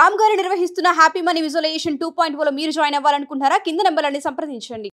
రామ్ గారు నిర్వహిస్తున్న happy money visualization two point లో మీరు జాయిన్ అవ్వాలనుకుంటున్నారా కింద నెంబర్లని సంప్రదించండి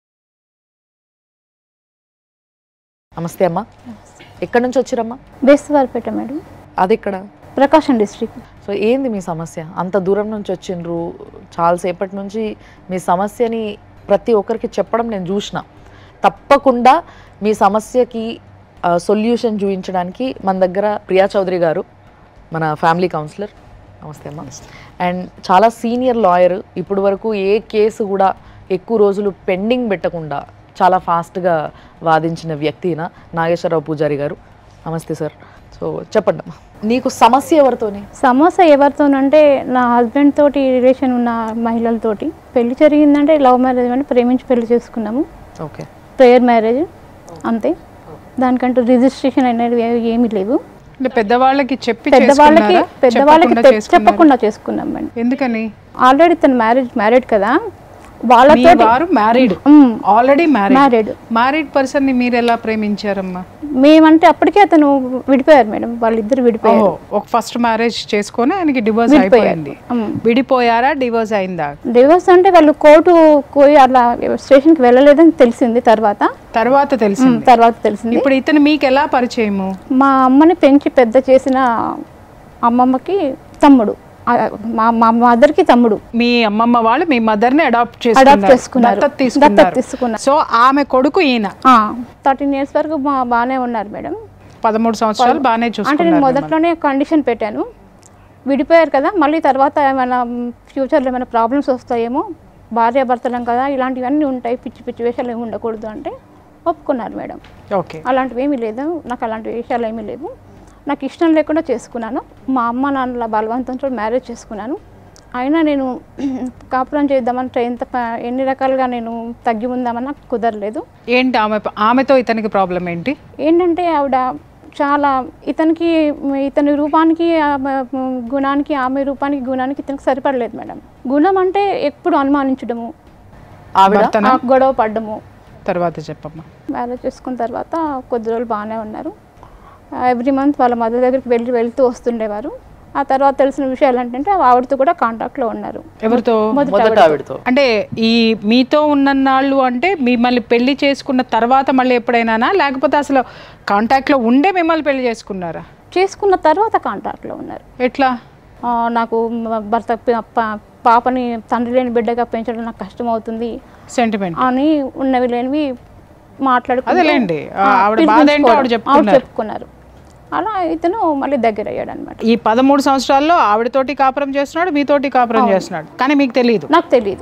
నమస్తే అమ్మా ఎక్కడి నుంచి వచ్చిరమ్మా బేస్తవారిపేట మేడం అది ఇక్కడ ప్రకాశం డిస్ట్రిక్ట్ సో ఏంది మీ సమస్య అంత దూరం నుంచి వచ్చిండ్రు చాలాసేపటి నుంచి మీ సమస్యని ప్రతి ఒక్కరికి చెప్పడం నేను చూసిన తప్పకుండా మీ సమస్యకి సొల్యూషన్ చూపించడానికి మన దగ్గర ప్రియా చౌదరి గారు మన ఫ్యామిలీ కౌన్సిలర్ నమస్తే అమ్మా అండ్ చాలా సీనియర్ లాయర్ ఇప్పుడు వరకు ఏ కేసు కూడా ఎక్కువ రోజులు పెండింగ్ పెట్టకుండా చాలా ఫాస్ట్గా వాదించిన వ్యక్తిన నాగేశ్వరరావు పూజారి గారు నమస్తే సార్ సో చెప్పండి అమ్మా నీకు సమస్య ఎవరితోని సమస్య ఎవరితోనంటే నా హస్బెండ్ తోటి రిలేషన్ ఉన్న మహిళలతోటి పెళ్లి జరిగిందంటే లవ్ మ్యారేజ్ అని ప్రేమించి పెళ్లి చేసుకున్నాము ఓకే ప్రేయర్ మ్యారేజ్ అంతే దానికంటూ రిజిస్ట్రేషన్ అనేది ఏ- ఏమీ లేవు అంటే పెద్దవాళ్ళకి చెప్పి పెద్దవాళ్ళకి చేసుకున్నారా? పెద్దవాళ్ళకి చెప్పకుండా తె- చేసుకున్నారా? చెప్పకుండా చేసుకున్నాం అండి ఎందుకని ఆల్రెడీ తను మ్యారేజ్ మ్యారీడ్ కదా మీ వాళ్ళతో వారు married already married married married person ని మీరు ఎలా ప్రేమించారమ్మా మేమంటే అప్పటికే అతను విడిపోయారు మేడం వాళ్ళిద్దరు విడిపోయారు ఓహో ఒక ఫస్ట్ మ్యారేజ్ చేసుకొని ఆయనకి డివోర్స్ విడిపోయారు. అయిపోయింది ఉమ్. విడిపోయారా డివోర్స్ అయిందా డివోర్స్ అంటే వాళ్ళు కోర్టు పోయి అలా స్టేషన్కి వెళ్ళలేదని తెలిసింది తర్వాత తర్వాత తెలిసింది తర్వాత తెలిసింది ఇప్పుడు ఇతను మీకు ఎలా పరిచయము మా అమ్మని పెంచి పెద్ద చేసిన అమ్మమ్మకి తమ్ముడు ఆ, మా మా మదర్కి తమ్ముడు మీ అమ్మమ్మ వాళ్ళు మీ మదర్ ని అడాప్ట్ అడాప్ట్ చేసుకున్నారు దత్తత దత్తత తీసుకున్నారు తీసుకున్నారు సో ఆమె కొడుకు ఈయన థర్టీన్ ఇయర్స్ వరకు మా బాగానే ఉన్నారు మేడం పదమూడు సంవత్సరాలు బాగానే అంటే నేను చూసుకున్నారు మొదట్లోనే కండిషన్ పెట్టాను విడిపోయారు కదా మళ్ళీ తర్వాత ఏమైనా ఫ్యూచర్లో ఏమైనా ప్రాబ్లమ్స్ వస్తాయేమో భార్యాభర్తలం కదా ఇలాంటివన్నీ ఉంటాయి పిచ్చి పిచ్చి వేషాలు ఏమి ఉండకూడదు అంటే ఒప్పుకున్నారు మేడం ఓకే అలాంటివి ఏమీ లేదు నాకు అలాంటి విషయాలు ఏమీ లేవు నాకు ఇష్టం లేకుండా చేసుకున్నాను మా అమ్మ నాన్నల బలవంతంతో మ్యారేజ్ చేసుకున్నాను అయినా నేను కాపురం చేద్దామని ఎంత ప- ఎన్ని రకాలుగా నేను తగ్గి ఉందామని నాకు కుదరలేదు ఏంటి ఆమె ఆమెతో ఇతనికి ప్రాబ్లం ఏంటి ఏంటంటే ఆవిడ చాలా ఇతనికి ఇతని రూపానికి ఆమె గుణానికి ఆమె రూపానికి గుణానికి ఇతనికి సరిపడలేదు మేడం గుణం అంటే ఎప్పుడు అనుమానించడము ఆవిడ భర్తన ఆ గొడవ పడ్డము తర్వాత చెప్పమ్మా మ్యారేజ్ చేసుకున్న తర్వాత కొద్ది రోజులు బాగానే ఉన్నారు ఎవ్రీ మంత్ వాళ్ళ మదర్ దగ్గరికి వెళ్ళి వెళ్తూ వస్తుండేవారు ఆ తర్వాత తెలిసిన విషయాలు ఏంటంటే ఆవిడతో కూడా కాంటాక్ట్లో ఉన్నారు ఎవరితో మొదట ఆవిడతో అంటే ఈ మీతో ఉన్నన్నాళ్ళు అంటే మిమ్మల్ని పెళ్లి చేసుకున్న తర్వాత మళ్ళీ ఎప్పుడైనానా లేకపోతే అసలు కాంటాక్ట్ లో ఉండే మిమ్మల్ని పెళ్లి చేసుకున్నారా చేసుకున్న తర్వాత కాంటాక్ట్లో ఉన్నారు ఎట్లా ఆ, నాకు మ- భర్త ప- ప- పాపని తండ్రి లేని బిడ్డగా పెంచడం నాకు కష్టం అవుతుంది సెంటిమెంట్ అని ఉన్నవి లేనివి మాట్లాడుకుంటూ అదేలేండి. ఆ, ఆ, ఆవిడ బాధ ఏంటో ఆవిడ పిలిపించుకోవడం. చెప్పుకున్నారు. ఆవిడ చెప్పుకున్నారు అలా ఇతను మళ్ళీ దగ్గర అయ్యాడు అనమాట ఈ పదమూడు సంవత్సరాల్లో ఆవిడతోటి కాపురం చేస్తున్నాడు మీతోటి కాపురం చేస్తున్నాడు కానీ మీకు తెలియదు నాకు తెలియదు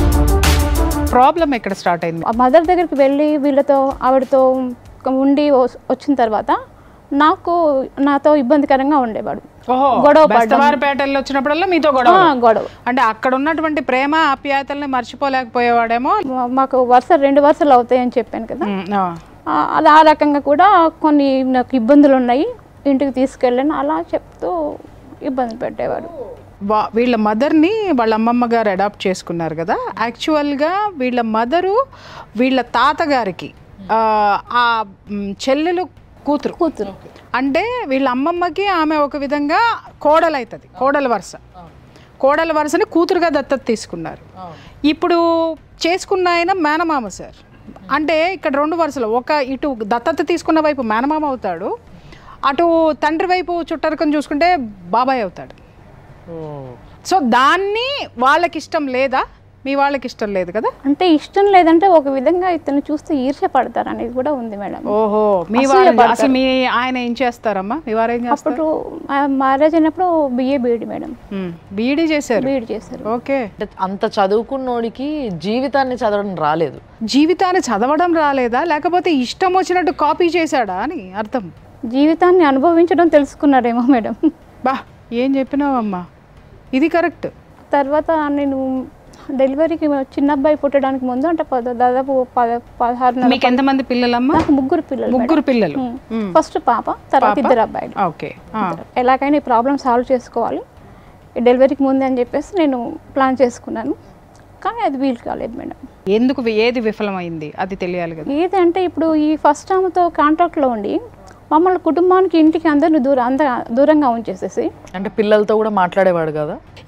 ప్రాబ్లం ఎక్కడ స్టార్ట్ అయింది ఆ మదర్ దగ్గరికి వెళ్ళి వీళ్ళతో ఆవిడతో ఉండి వస్- వచ్చిన తర్వాత నాకు నాతో ఇబ్బందికరంగా ఉండేవాడు ఓహో గొడవ పడ్డం. బెస్తవారిపేటలో వచ్చినప్పుడల్లా మీతో గొడవ ఆ, గొడవ అంటే అక్కడ ఉన్నటువంటి ప్రేమ ఆప్యాయతల్ని మర్చిపోలేకపోయేవాడేమో మా- మాకు వరుస రెండు వరుసలు అవుతాయని చెప్పాను కదా ఉమ్, ఆ. ఆ, అది ఆ రకంగా కూడా కొన్ని నాకు ఇబ్బందులు ఉన్నాయి ఇంటికి తీసుకెళ్ళాను అలా చెప్తూ ఇబ్బంది పెట్టేవాడు వా- వీళ్ళ మదర్ని వాళ్ళ అమ్మమ్మ గారు అడాప్ట్ చేసుకున్నారు కదా యాక్చువల్గా వీళ్ళ మదరు వీళ్ళ తాతగారికి ఆ, ఆ మ్, చెల్లెలు కూతురు కూతురు అంటే వీళ్ళ అమ్మమ్మకి ఆమె ఒక విధంగా కోడలు అవుతుంది కోడల వరుస కోడల వరుసని కూతురుగా దత్తత తీసుకున్నారు ఇప్పుడు చేసుకున్న ఆయన మేనమామ సార్ అంటే ఇక్కడ రెండు వరుసలు ఒక ఇటు దత్తత తీసుకున్న వైపు మేనమామ అవుతాడు అటు తండ్రి వైపు చుట్టరికం చూసుకుంటే బాబాయ్ అవుతాడు సో దాన్ని వాళ్ళకి ఇష్టం లేదా మీ వాళ్ళకి ఇష్టం లేదు కదా అంటే ఇష్టం లేదంటే ఒక విధంగా ఇతను చూస్తే ఈర్ష్య పడతారు అనేది కూడా ఉంది మేడం ఓహో మీ వారు అసలు మీ ఆయన ఏం చేస్తారమ్మా మీ వారు ఏం చేస్తారు అప్పుడు మ్యారేజ్ అయినప్పుడు బిఏ బీఈడి మేడం బీఈడీ చేశారు బీఈడి చేశారు ఓకే అంటే అంత చదువుకున్నోడికి జీవితాన్ని చదవడం రాలేదు జీవితాన్ని చదవడం రాలేదా లేకపోతే ఇష్టం వచ్చినట్టు కాపీ చేశాడా అని అర్థం జీవితాన్ని అనుభవించడం తెలుసుకున్నారేమో మేడం బా ఏం చెప్పినావమ్మా ఇది కరెక్ట్ తర్వాత నేను డెలివరీకి చిన్న అబ్బాయి పుట్టడానికి ముందు అంటే పద దాదాపు పద పదహారు నెలల మీకు ఎంతమంది పిల్లలమ్మా నాకు ముగ్గురు పిల్లలు ముగ్గురు పిల్లలు ఫస్ట్ పాప తర్వాత ఇద్దరు అబ్బాయిలు ఓకే ఎలాగైనా ఈ ప్రాబ్లం సాల్వ్ చేసుకోవాలి ఈ డెలివరీకి ముందే అని చెప్పేసి నేను ప్లాన్ చేసుకున్నాను కానీ అది వీలు కాలేదు మేడం ఎందుకు వి- ఏది విఫలమైంది అది తెలియాలి కదా ఏదంటే ఇప్పుడు ఈ ఫస్ట్ ఆమెతో కాంటాక్ట్లో ఉండి మమ్మల్ని కుటుంబానికి ఇంటికి అందరిని దూరం అంద దూరంగా ఉంచేసేసి అంటే పిల్లలతో కూడా మాట్లాడేవాడు కదా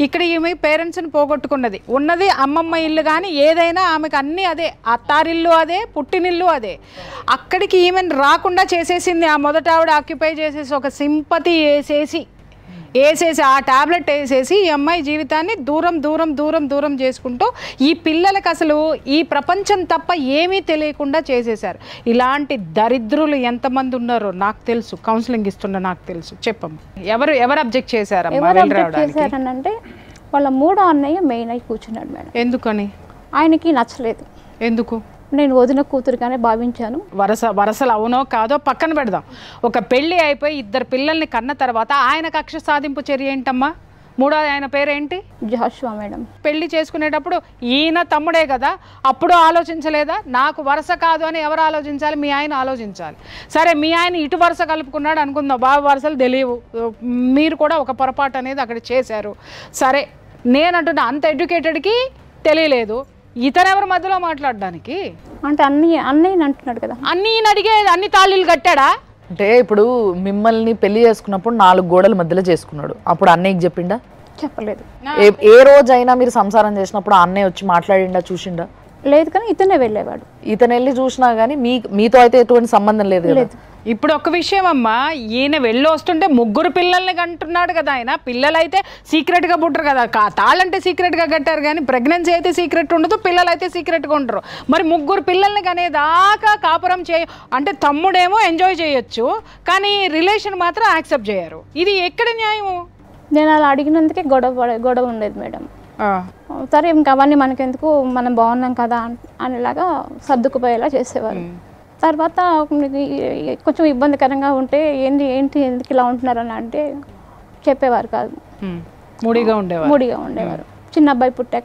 ఇక్కడ ఈమె పేరెంట్స్ని పోగొట్టుకున్నది ఉన్నది అమ్మమ్మ ఇల్లు కానీ ఏదైనా ఆమెకు అన్నీ అదే అత్తారిల్లు అదే పుట్టినిల్లు అదే అక్కడికి ఈమెను రాకుండా చేసేసింది ఆ మొదట ఆవిడ ఆక్యుపై చేసేసి ఒక సింపతి వేసేసి వేసేసి ఆ టాబ్లెట్ వేసేసి ఈ అమ్మాయి జీవితాన్ని దూరం దూరం దూరం దూరం చేసుకుంటూ ఈ పిల్లలకు అసలు ఈ ప్రపంచం తప్ప ఏమీ తెలియకుండా చేసేశారు ఇలాంటి దరిద్రులు ఎంతమంది ఉన్నారో నాకు తెలుసు కౌన్సిలింగ్ ఇస్తున్నా నాకు తెలుసు చెప్పమ్మా ఎవరు ఎవరు అబ్జెక్ట్ చేశారమ్మా ఎవరు వెళ్ళి అబ్జెక్ట్ రావడానికి చేశారనంటే వాళ్ళ మూడో అన్నయ్య మెయిన్ అయి కూర్చున్నాడు మేడం ఎందుకని ఆయనకి నచ్చలేదు ఎందుకు నేను వదిన కూతురుగానే భావించాను వరస వరసలు అవునో కాదో పక్కన పెడదాం ఒక పెళ్ళి అయిపోయి ఇద్దరు పిల్లల్ని కన్న తర్వాత ఆయన కక్ష సాధింపు చర్య ఏంటమ్మా మూడో ఆయన పేరేంటి జాషువా మేడం పెళ్లి చేసుకునేటప్పుడు ఈయన తమ్ముడే కదా అప్పుడు ఆలోచించలేదా నాకు వరుస కాదు అని ఎవరు ఆలోచించాలి మీ ఆయన ఆలోచించాలి సరే మీ ఆయన ఇటు వరుస కలుపుకున్నాడు అనుకుందాం బాబు వరుసలు తెలియవు మీరు కూడా ఒక పొరపాటు అనేది అక్కడ చేశారు సరే నేనంటున్నా అంత ఎడ్యుకేటెడ్కి తెలియలేదు ఇతనెవరి మధ్యలో మాట్లాడడానికి అంటే అన్ని అన్నయ్యని అంటున్నాడు కదా అన్నీ ఈయన అడిగే అన్ని తాళీలు కట్టాడా అంటే ఇప్పుడు మిమ్మల్ని పెళ్లి చేసుకున్నప్పుడు నాలుగు గోడల మధ్యలో చేసుకున్నాడు అప్పుడు అన్నయ్యకి చెప్పిండా చెప్పలేదు ఏ ఏ రోజైనా మీరు సంసారం చేసినప్పుడు ఆ అన్నయ్య వచ్చి మాట్లాడిండా చూసిండా లేదు కానీ ఇతనే వెళ్ళేవాడు ఇతను వెళ్ళి చూసినా కానీ మీ మీతో అయితే ఎటువంటి సంబంధం లేదు కదా లేదు ఇప్పుడు ఒక విషయం అమ్మా ఈయన వెళ్ళి వస్తుంటే ముగ్గురు పిల్లల్ని కంటున్నాడు కదా ఆయన పిల్లలైతే సీక్రెట్గా పుట్టరు కదా కా తాళంటే సీక్రెట్గా కట్టారు కానీ ప్రెగ్నెన్సీ అయితే సీక్రెట్ ఉండదు పిల్లలు అయితే సీక్రెట్గా ఉంటారు మరి ముగ్గురు పిల్లల్ని కనేదాకా కాపురం చేయ అంటే తమ్ముడేమో ఎంజాయ్ చేయొచ్చు కానీ రిలేషన్ మాత్రం యాక్సెప్ట్ చేయరు ఇది ఎక్కడ న్యాయము నేను అలా అడిగినందుకే గొడవ పడే- గొడవ ఉండేది మేడం ఆ, సరే ఇంకా అవన్నీ మనకెందుకు మనం బాగున్నాం కదా అన్- అనేలాగా సర్దుకుపోయేలా చేసేవారు తర్వాత మీకు ఈ- కొంచెం ఇబ్బందికరంగా ఉంటే ఏంటి ఏంటి ఎందుకు ఇలా ఉంటున్నారని అంటే చెప్పేవారు కాదు ఉమ్, మూడిగా ఉండేవారు మూడిగా ఉండేవారు చిన్న అబ్బాయి పుట్టాక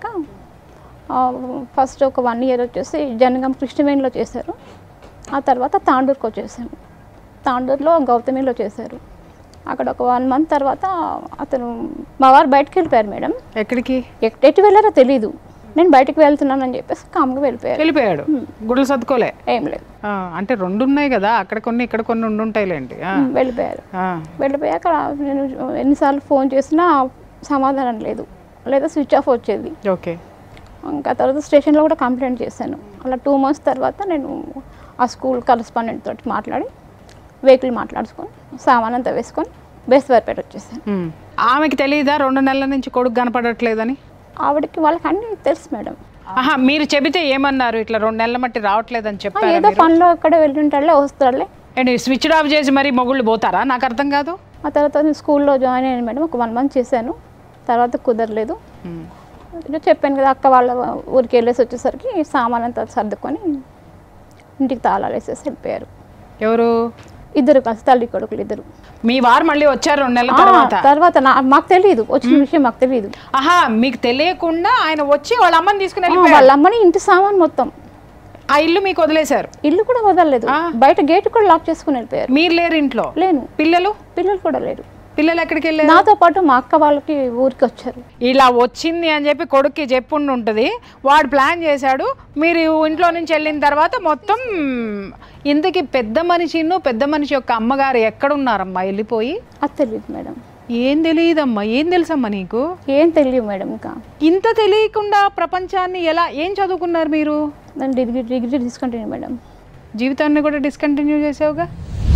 ఫస్ట్ ఒక వన్ ఇయర్ వచ్చేసి జనగం కృష్ణవేణిలో చేశారు ఆ తర్వాత తాండూరుకి వచ్చేసాము తాండూరులో గౌతమిలో చేశారు అక్కడ ఒక వన్ మంత్ తర్వాత అతను మా వారు బయటకు వెళ్ళిపోయారు మేడం ఎక్కడికి ఎట్- ఎటు వెళ్ళారో తెలీదు నేను బయటకు వెళ్తున్నానని చెప్పేసి కామ్గా వెళ్ళిపోయారు వెళ్ళిపోయాడు గుడ్లు సర్దుకోలే ఏం లేదు ఆ, అంటే రెండు ఉన్నాయి కదా అక్కడ కొన్ని ఇక్కడ కొన్ని ఉండుంటాయిలేండి ఆ, ఉమ్, వెళ్ళిపోయారు ఆ. వెళ్ళిపోయాక నేను ఎన్నిసార్లు ఫోన్ చేసినా సమాధానం లేదు లేదా స్విచ్ ఆఫ్ వచ్చేది ఓకే ఇంకా తర్వాత స్టేషన్లో కూడా కంప్లైంట్ చేశాను అలా టూ మంత్స్ తర్వాత నేను ఆ స్కూల్ కరస్పాండెంట్ తోటి మాట్లాడి వెహికల్ మాట్లాడుకొని సామాన్ అంతా వేసుకొని బేస్తవారిపేట వచ్చేసాను ఉమ్. ఆమెకి తెలియదా రెండు నెలల నుంచి కొడుకు కనపడట్లేదని ఆవిడకి వాళ్ళకి అన్నీ తెలుసు మేడం ఆహా మీరు చెబితే ఏమన్నారు ఇట్లా రెండు నెలల మట్టి రావట్లేదని ఆ, చెప్పారా ఏదో మీరు? పనిలో ఎక్కడ వెళ్ళుంటాడులే వస్తాడులే ఏంటి స్విచ్ ఆఫ్ చేసి మరి మొగుళ్ళు పోతారా నాకు అర్థం కాదు ఆ తర్వాత నేను స్కూల్లో జాయిన్ అయ్యాను మేడం ఒక వన్ మంత్ చేశాను తర్వాత కుదరలేదు ఉమ్. ఇక చెప్పాను కదా అక్క వాళ్ళ ఊరికి వెళ్ళేసి వచ్చేసరికి సామాన్ అంతా సర్దుకొని ఇంటికి తాళాలు వేసేసి వెళ్ళిపోయారు ఎవరు ఇద్దరు కలిసి తల్లి కొడుకులు ఇద్దరు మీ వారు మళ్ళీ వచ్చారు రెండు నెలల ఆ, తర్వాత తర్వాత నా- మాకు తెలియదు వచ్చిన విషయం మాకు తెలియదు ఆహా మీకు తెలియకుండా ఆయన వచ్చి వాళ్ళ అమ్మని తీసుకుని ఆ, వెళ్ళిపోయారు వాళ్ళ అమ్మని ఇంటి సామాన్ మొత్తం ఆ ఇల్లు మీకు వదిలేశారు ఇల్లు కూడా వదలలేదు బయట గేట్ కూడా లాక్ చేసుకుని వెళ్ళిపోయారు మీరు లేరు ఇంట్లో లేను పిల్లలు పిల్లలు కూడా లేరు పిల్లలు ఎక్కడికి వెళ్ళారు నాతో పాటు మా అక్క వాళ్ళకి ఊరికి వచ్చారు ఇలా వచ్చింది అని చెప్పి కొడుక్కి చెప్పుండి ఉంటుంది వాడు ప్లాన్ చేశాడు మీరు ఇంట్లో నుంచి వెళ్ళిన తర్వాత మొత్తం ఇంతకీ పెద్ద మనిషిను పెద్ద మనిషి యొక్క అమ్మగారు ఎక్కడున్నారమ్మా వెళ్ళిపోయి అది తెలియదు మేడం ఏం తెలియదమ్మా ఏం తెలుసమ్మా నీకు ఏం తెలియదు మేడం ఇంకా ఇంత తెలియకుండా ప్రపంచాన్ని ఎలా ఏం చదువుకున్నారు మీరు నేను డిగ్రీ డిగ్రీ తీసుకుంటాను మేడం జీవితాన్ని కూడా డిస్కంటిన్యూ చేసావుగా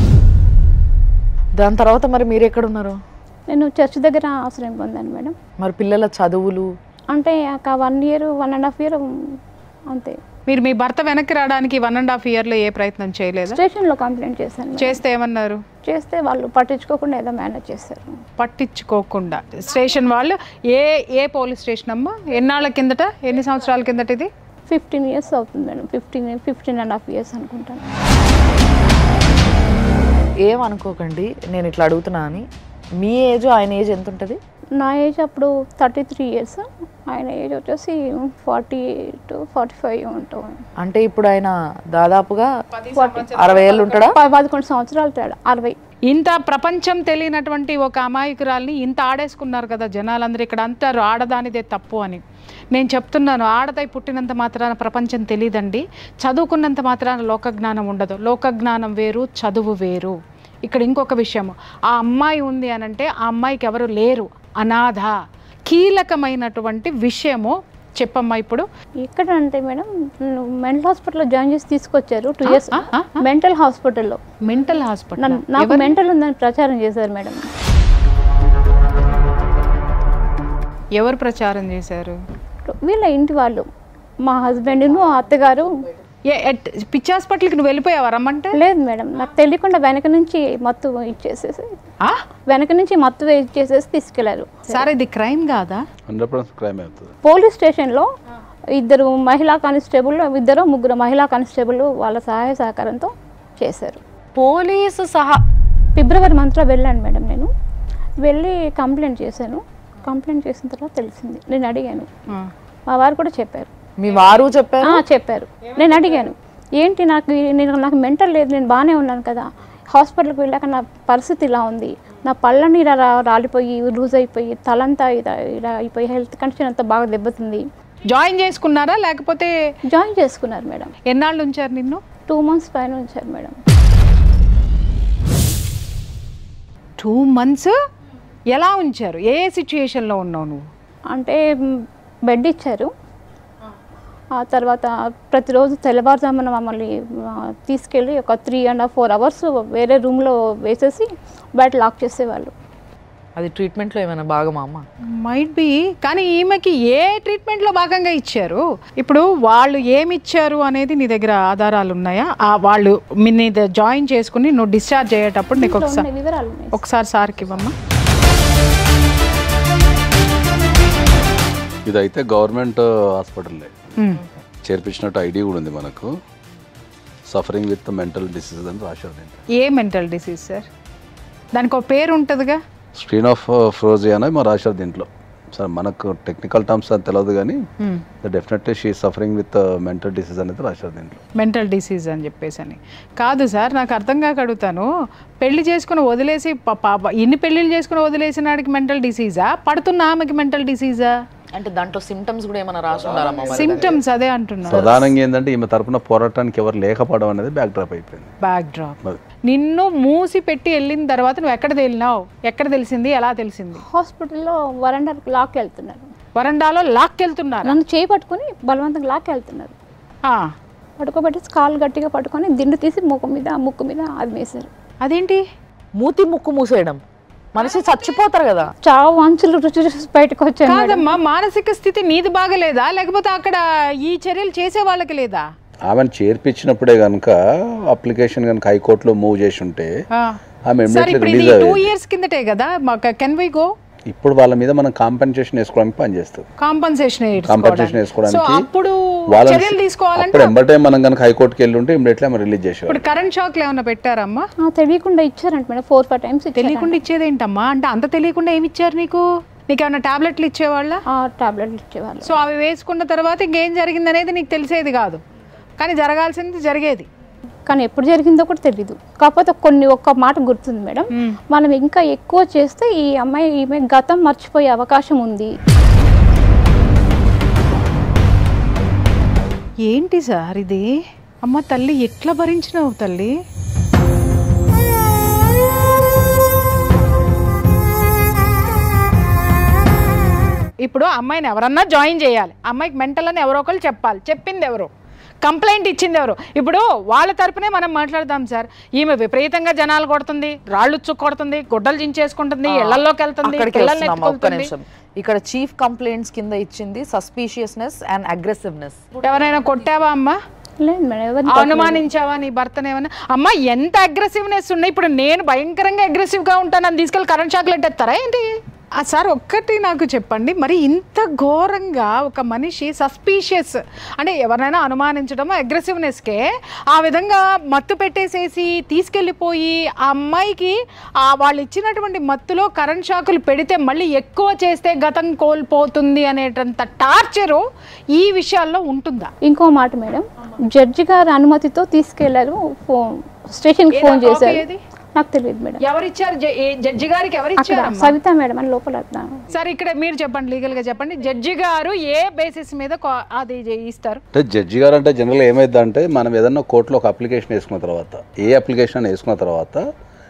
దాని తర్వాత మరి మీరు ఎక్కడ ఉన్నారు నేను చర్చ్ దగ్గర ఆశ్రయం పొందాను మేడం మరి పిల్లల చదువులు అంటే ఒక one year one and half year అంతే మీరు మీ భర్త వెనక్కి రావడానికి వన్ అండ్ హాఫ్ ఇయర్లో ఏ ప్రయత్నం చేయలేదా స్టేషన్లో కంప్లైంట్ చేశాను మేడం. చేస్తే ఏమన్నారు చేస్తే వాళ్ళు పట్టించుకోకుండా ఏదో మేనేజ్ చేశారు పట్టించుకోకుండా స్టేషన్ వాళ్ళు ఏ ఏ పోలీస్ స్టేషన్ అమ్మా ఎన్నాళ్ళ కిందట ఎన్ని సంవత్సరాల కిందట ఇది ఫిఫ్టీన్ ఇయర్స్ అవుతుంది madam fifteen fifteen and half years అనుకుంటాను ఏమనుకోకండి నేను ఇట్లా అడుగుతున్నా అని మీ ఏజ్ ఆయన ఏజ్ ఎంత ఉంటుంది నా ఏజ్ అప్పుడు థర్టీ త్రీ ఇయర్స్ ఆయన ఏజ్ వచ్చేసి ఫార్టీ టు ఫార్టీ ఫైవ్ ఉంటాం అంటే ఇప్పుడు ఆయన దాదాపుగా అరవై ఏళ్ళు ఉంటాడా ప- పదకొండు సంవత్సరాలు తేడా అరవై ఇంత ప్రపంచం తెలియనటువంటి ఒక అమాయకురాల్ని ఇంత ఆడేసుకున్నారు కదా జనాలందరూ ఇక్కడ అంటారు ఆడదానిదే తప్పు అని నేను చెప్తున్నాను ఆడదై పుట్టినంత మాత్రాన ప్రపంచం తెలియదండి చదువుకున్నంత మాత్రాన లోకజ్ఞానం ఉండదు లోకజ్ఞానం వేరు చదువు వేరు ఇక్కడ ఇంకొక విషయం ఆ అమ్మాయి ఉంది అని అంటే ఆ అమ్మాయికి ఎవరు లేరు అనాథ కీలకమైనటువంటి విషయము చెప్పమ్మా ఇప్పుడు ఇక్కడ అంటే మేడం మెంటల్ హాస్పిటల్లో జాయిన్ చేసి తీసుకొచ్చారు టూ ఇయర్స్ ఆ, ఆ, మెంటల్ హాస్పిటల్లో మెంటల్ హాస్పిటల్ నన్ను- నాకు మెంటల్ ఉందని ప్రచారం చేశారు మేడం ఎవరు ప్రచారం చేశారు వీళ్ళ ఇంటి వాళ్ళు మా హస్బెండ్ను అత్తగారు ఏ ఎట్- పిచ్చి హాస్పిటల్కి నువ్వు వెళ్ళిపోయావా రమ్మంటే లేదు మేడం నాకు తెలియకుండా వెనక నుంచి మత్తు ఇచ్చేసేసి ఆ? వెనక నుంచి మత్తు ఇచ్చేసేసి తీసుకెళ్లారు సార్ ఇది క్రైమ్ కాదా హండ్రెడ్ పర్సెంట్ క్రైమ్ అవుతుంది పోలీస్ స్టేషన్లో ఇద్దరు మహిళా కానిస్టేబుల్ ఇద్దరు ముగ్గురు మహిళా కానిస్టేబుల్ వాళ్ళ సహాయ సహకారంతో చేశారు పోలీసు సహా ఫిబ్రవరి మంత్లో వెళ్ళాను మేడం నేను వెళ్ళి కంప్లైంట్ చేశాను కంప్లైంట్ చేసిన తర్వాత తెలిసింది నేను అడిగాను ఆ. మా వారు కూడా చెప్పారు మీ వారు చెప్పారు ఆ, చెప్పారు నేను అడిగాను ఏంటి నాకు ఈ- నేను నాకు మెంటల్ లేదు నేను బాగానే ఉన్నాను కదా హాస్పిటల్కి వెళ్ళాక నా పరిస్థితి ఇలా ఉంది నా పళ్ళని ఇలా రా- రాలిపోయి లూజ్ అయిపోయి తలంతా ఇలా ఇలా అయిపోయి హెల్త్ కండిషన్ అంతా బాగా దెబ్బతింది జాయిన్ చేసుకున్నారా లేకపోతే జాయిన్ చేసుకున్నారు మేడం ఎన్నాళ్ళు ఉంచారు నిన్ను టూ మంత్స్ పైన ఉంచారు మేడం టూ మంత్స్ ఎలా ఉంచారు ఏ సిచ్యుయేషన్లో ఉన్నావు నువ్వు అంటే మ్, బెడ్ ఇచ్చారు ఆ తర్వాత ప్రతిరోజు తెల్లవారుజామున మమ్మల్ని ఆ, తీసుకెళ్ళి ఒక three and half four hours వేరే రూమ్లో వేసేసి బయట లాక్ చేసేవాళ్ళు అది ట్రీట్మెంట్లో ఏమైనా భాగమా అమ్మ మైట్ బి కానీ ఈమెకి ఏ ట్రీట్మెంట్లో భాగంగా ఇచ్చారు ఇప్పుడు వాళ్ళు ఏమి ఇచ్చారు అనేది నీ దగ్గర ఆధారాలు ఉన్నాయా ఆ వాళ్ళు మీ నీ దగ్గర జాయిన్ చేసుకుని నువ్వు డిశ్చార్జ్ అయ్యేటప్పుడు నీకు ఇంట్లో ఒకసారి ఉన్న వివరాలు ఉన్నాయి ఒకసారి సార్కి ఇవ్వమ్మా ఇదైతే గవర్నమెంట్ హాస్పిటల్లే మ్మ్. చేర్పించినట్టు ఐడి కూడా ఉంది మనకు సఫరింగ్ విత్ మెంటల్ డిసీజ్ అని రాశారు దీంట్లో ఏ మెంటల్ డిసీజ్ సార్ దానికి ఒక పేరు ఉంటుందిగా స్క్రీన్ ఆఫ్ ఫ్రోజీ అని మా రాశారు దీంట్లో సార్ మనకు టెక్నికల్ టర్మ్స్ అని తెలియదు కానీ definitely she suffering with mental disease అనేది రాశారు దీంట్లో మెంటల్ డిసీజ్ అని చెప్పేసి అని కాదు సార్ నాకు అర్థం కాక అడుగుతాను పెళ్లి చేసుకుని వదిలేసి ప- పాప ఇన్ని పెళ్ళిళ్ళు చేసుకుని వదిలేసిన వాడికి మెంటల్ డిసీజా పడుతున్న ఆమెకి మెంటల్ డిసీజా అంటే దాంట్లో సిమ్టమ్స్ కూడా ఏమైనా రాసి ఉండాలమ్మా మరి? సిమ్టమ్స్ అదే అంటున్నారు ప్రధానంగా ఏంటంటే ఈమె తరపున పోరాటానికి ఎవరు లేకపోవడం అనేది బ్యాక్ డ్రాప్ అయిపోయింది బ్యాక్ డ్రాప్ మరి నిన్ను మూసి పెట్టి వెళ్ళిన తర్వాత నువ్వు ఎక్కడ తేలినావు ఎక్కడ తెలిసింది ఎలా తెలిసింది హాస్పిటల్లో వరండాకి లాక్ వెళ్తున్నారు వరండాలో లాక్కెళ్తున్నారు నన్ను చేయి పట్టుకొని బలవంతంగా లాక్ వెళ్తున్నారు ఆ, పడుకోబెట్టి కాలు గట్టిగా పట్టుకొని దిండు తీసి ముఖం మీద ముక్కు మీద అది వేశారు అదేంటి మూతి ముక్కు మూసేయడం మనిషి చచ్చిపోతారు కదా చావు అంచులు రుచి చూసి బయటకు వచ్చాను మేడం. కాదమ్మా మానసిక స్థితి నీది బాగలేదా లేకపోతే అక్కడ ఈ చర్యలు చేసే వాళ్ళకి లేదా ఆమెను చేర్పించినప్పుడే కనుక అప్లికేషన్ కనుక హైకోర్టులో మూవ్ చేసి ఉంటే ఆ. ఆమె సార్ ఇమ్మీడియట్లీ ఇప్పుడు ఇది రిలీజ్ టూ అయ్యేది ఇయర్స్ కిందటే కదా కెన్ వి గో ఇప్పుడు వాళ్ళ మీద మనం కాంపెన్సేషన్ వేసుకోవడానికి పనిచేస్తుంది కాంపన్సేషన్ కాంపెన్సేషన్ సో వేసుకోవడానికి అప్పుడు వాళ్ళని చర్యలు తీసుకోవాలంటే అప్పుడు ఎంబటే మనం కనుక హైకోర్టుకి వెళ్ళి ఉంటే ఇమ్మీడియట్లీ ఆమె రిలీజ్ చేసేవారు ఇప్పుడు కరెంట్ షాక్లు ఏమైనా పెట్టారమ్మా ఆ, తెలియకుండా ఇచ్చారంట మేడం ఫోర్ ఫైవ్ టైమ్స్ తెలియకుండా ఇచ్చేది ఏంటమ్మా అంటే అంత తెలియకుండా ఏమి ఇచ్చారు నీకు నీకు ఏమైనా టాబ్లెట్లు ఇచ్చేవాళ్ళ ఆ టాబ్లెట్లు ఇచ్చేవాళ్ళు సో అవి వేసుకున్న తర్వాత ఇంకేం జరిగింది అనేది నీకు తెలిసేది కాదు కానీ జరగాల్సింది జరిగేది కానీ ఎప్పుడు జరిగిందో కూడా తెలీదు కాకపోతే కొన్ని ఒక్క మాట గుర్తుంది మేడం మనం ఇంకా ఎక్కువ చేస్తే ఈ అమ్మాయి ఈమె గతం మర్చిపోయే అవకాశం ఉంది ఏంటి సార్ ఇది అమ్మ తల్లి ఎట్లా భరించినావు తల్లి ఇప్పుడు అమ్మాయిని ఎవరన్నా జాయిన్ చేయాలి అమ్మాయికి మెంటల్ అని ఎవరో ఒకరు చెప్పాలి చెప్పింది ఎవరు కంప్లైంట్ ఇచ్చింది ఎవరు ఇప్పుడు వాళ్ళ తరపునే మనం మాట్లాడదాం సార్ ఈమె విపరీతంగా జనాలు కొడుతుంది రాళ్ళు ఉచ్చుకు కొడుతుంది గుడ్డలు చించేసుకుంటుంది ఇళ్లలోకి వెళ్తుంది అక్కడికి పిల్లల్ని వస్తున్నాం ఒక్క ఎత్తుకుంటుంది నిమిషం ఇక్కడ చీఫ్ కంప్లైంట్స్ కింద ఇచ్చింది సస్పీషియస్నెస్ అండ్ అగ్రెసివ్నెస్ ఎవరైనా కొట్టావా అమ్మా లేదు మేడం ఎవరిని అనుమానించావా నీ భర్తనేమన్నా అమ్మా ఎంత అగ్రెసివ్నెస్ ఉన్నాయి ఇప్పుడు నేను భయంకరంగా అగ్రెసివ్గా ఉంటాను నన్ను తీసుకెళ్ళి కరెంట్ చాక్లెట్ ఎత్తారా ఏంటి ఆ సార్ ఒక్కటి నాకు చెప్పండి మరి ఇంత ఘోరంగా ఒక మనిషి సస్పీషియస్ అంటే ఎవరినైనా అనుమానించడం అగ్రెసివ్నెస్కే ఆ విధంగా మత్తు పెట్టేసేసి తీసుకెళ్ళిపోయి ఆ అమ్మాయికి ఆ వాళ్ళు ఇచ్చినటువంటి మత్తులో కరెంట్ షాకులు పెడితే మళ్ళీ ఎక్కువ చేస్తే గతం కోల్పోతుంది అనేటంత టార్చరు ఈ విషయాల్లో ఉంటుందా ఇంకో మాట మేడం జడ్జి గారి అనుమతితో తీసుకెళ్లారు ఫోన్ స్టేషన్కి ఏదా ఫోన్ కాపీ చేశారు ఏది? నాకు తెలియదు మేడం ఎవరిచ్చారు జ- ఏ జడ్జి గారికి అక్కడ ఎవరిచ్చారు సవిత మేడం అని లోపల సరే ఇక్కడ మీరు చెప్పండి లీగల్ గా చెప్పండి జడ్జి గారు ఏ బేసిస్ మీద కో- అది జే- ఇస్తారు అంటే జడ్జి గారు అంటే జనరల్ ఏమైందంటే మనం ఏదన్నా కోర్టులో ఒక అప్లికేషన్ వేసుకున్న తర్వాత ఏ అప్లికేషన్ వేసుకున్న తర్వాత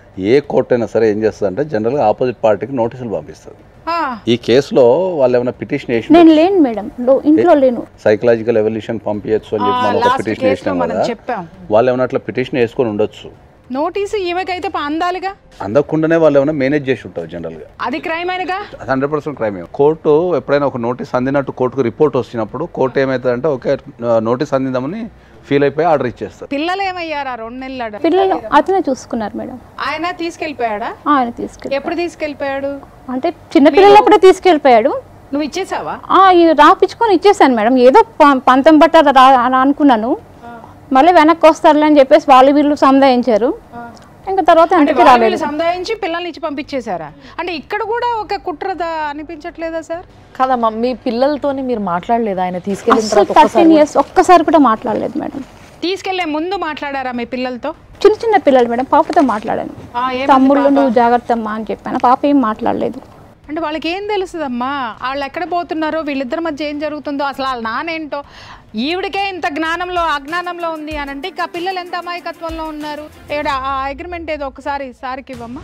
ఏ కోర్టు అయినా సరే ఏం చేస్తుంది అంటే జనరల్గా ఆపోజిట్ పార్టీకి నోటీసులు పంపిస్తుంది ఆ, ఈ కేసులో వాళ్ళు ఏమైనా పిటిషన్ వేసిన నేను లేను మేడం లో- ఇంట్లో లేను సైకలాజికల్ ఎవల్యూషన్ పంపించచ్చు అని చెప్పి మనం ఒక లాస్ట్ పిటిషన్ కేసులో వేసినాం మనం కదా చెప్పాం వాళ్ళు ఏమైనా అట్లా పిటిషన్ వేసుకొని ఉండొచ్చు నోటీసు ఈమెకైతే ప- అందాలిగా అందకుండానే వాళ్ళు ఏమైనా మేనేజ్ చేసి ఉంటారు జనరల్గా అది క్రైమ్ అయినగా హండ్రెడ్ పర్సెంట్ క్రైమ్ కోర్టు ఎప్పుడైనా ఒక నోటీస్ అందినట్టు కోర్టుకు రిపోర్ట్ వచ్చినప్పుడు కోర్టు ఏమవుతుందంటే ఓకే నోటీస్ అందిందామని ఫీల్ అయిపోయి ఆర్డర్ ఇచ్చేస్తారు పిల్లలు ఏమయ్యారా రెండు నెలలు పిల్లలు అతనే చూసుకున్నారు మేడం ఆయన తీసుకెళ్ళిపోయాడా ఆయన తీసుకెళ్ళి ఎప్పుడు తీసుకెళ్ళిపోయాడు అంటే చిన్నపిల్లలప్పుడే తీసుకెళ్ళిపోయాడు నువ్వు ఇచ్చేసావా ఆ, ఇది రాపించుకొని ఇచ్చేసాను మేడం ఏదో ప- పంతం బట్ట రా అని అనుకున్నాను మళ్ళీ వెనక్కి వస్తారులే అని చెప్పేసి వాళ్ళు వీళ్ళు సముదాయించారు ఇంకా తర్వాత అంటే ఇంటికి వాళ్ళు రాలేదు వీళ్ళు సముదాయించి పిల్లల్ని ఇచ్చి పంపించేశారా అంటే ఇక్కడ కూడా ఒక కుట్రద అనిపించట్లేదా సార్ కాదమ్మా మీ పిల్లలతోని మీరు మాట్లాడలేదు ఆయన తీసుకెళ్ళిన అసలు తర్వాత థర్టీన్ ఇయర్స్ ఒక్కసారి కూడా మాట్లాడలేదు మేడం తీసుకెళ్లే ముందు మాట్లాడారా మీ పిల్లలతో చిన్న చిన్న పిల్లలు మేడం పాపతో మాట్లాడాను ఆ, ఏమంది తమ్ముళ్ళు పాప? నువ్వు జాగ్రత్త అమ్మా అని చెప్పాను పాప ఏం మాట్లాడలేదు అంటే వాళ్ళకి ఏం తెలుస్తుందమ్మా వాళ్ళు ఎక్కడ పోతున్నారో వీళ్ళిద్దరి మధ్య ఏం జరుగుతుందో అసలు వాళ్ళ నానేంటో ఈవిడికే ఇంత జ్ఞానంలో అజ్ఞానంలో ఉంది అని అంటే ఇంకా పిల్లలు ఎంత అమాయకత్వంలో ఉన్నారు ఏడ ఆ అగ్రిమెంట్ ఏదో ఒకసారి సారికి ఇవ్వమ్మా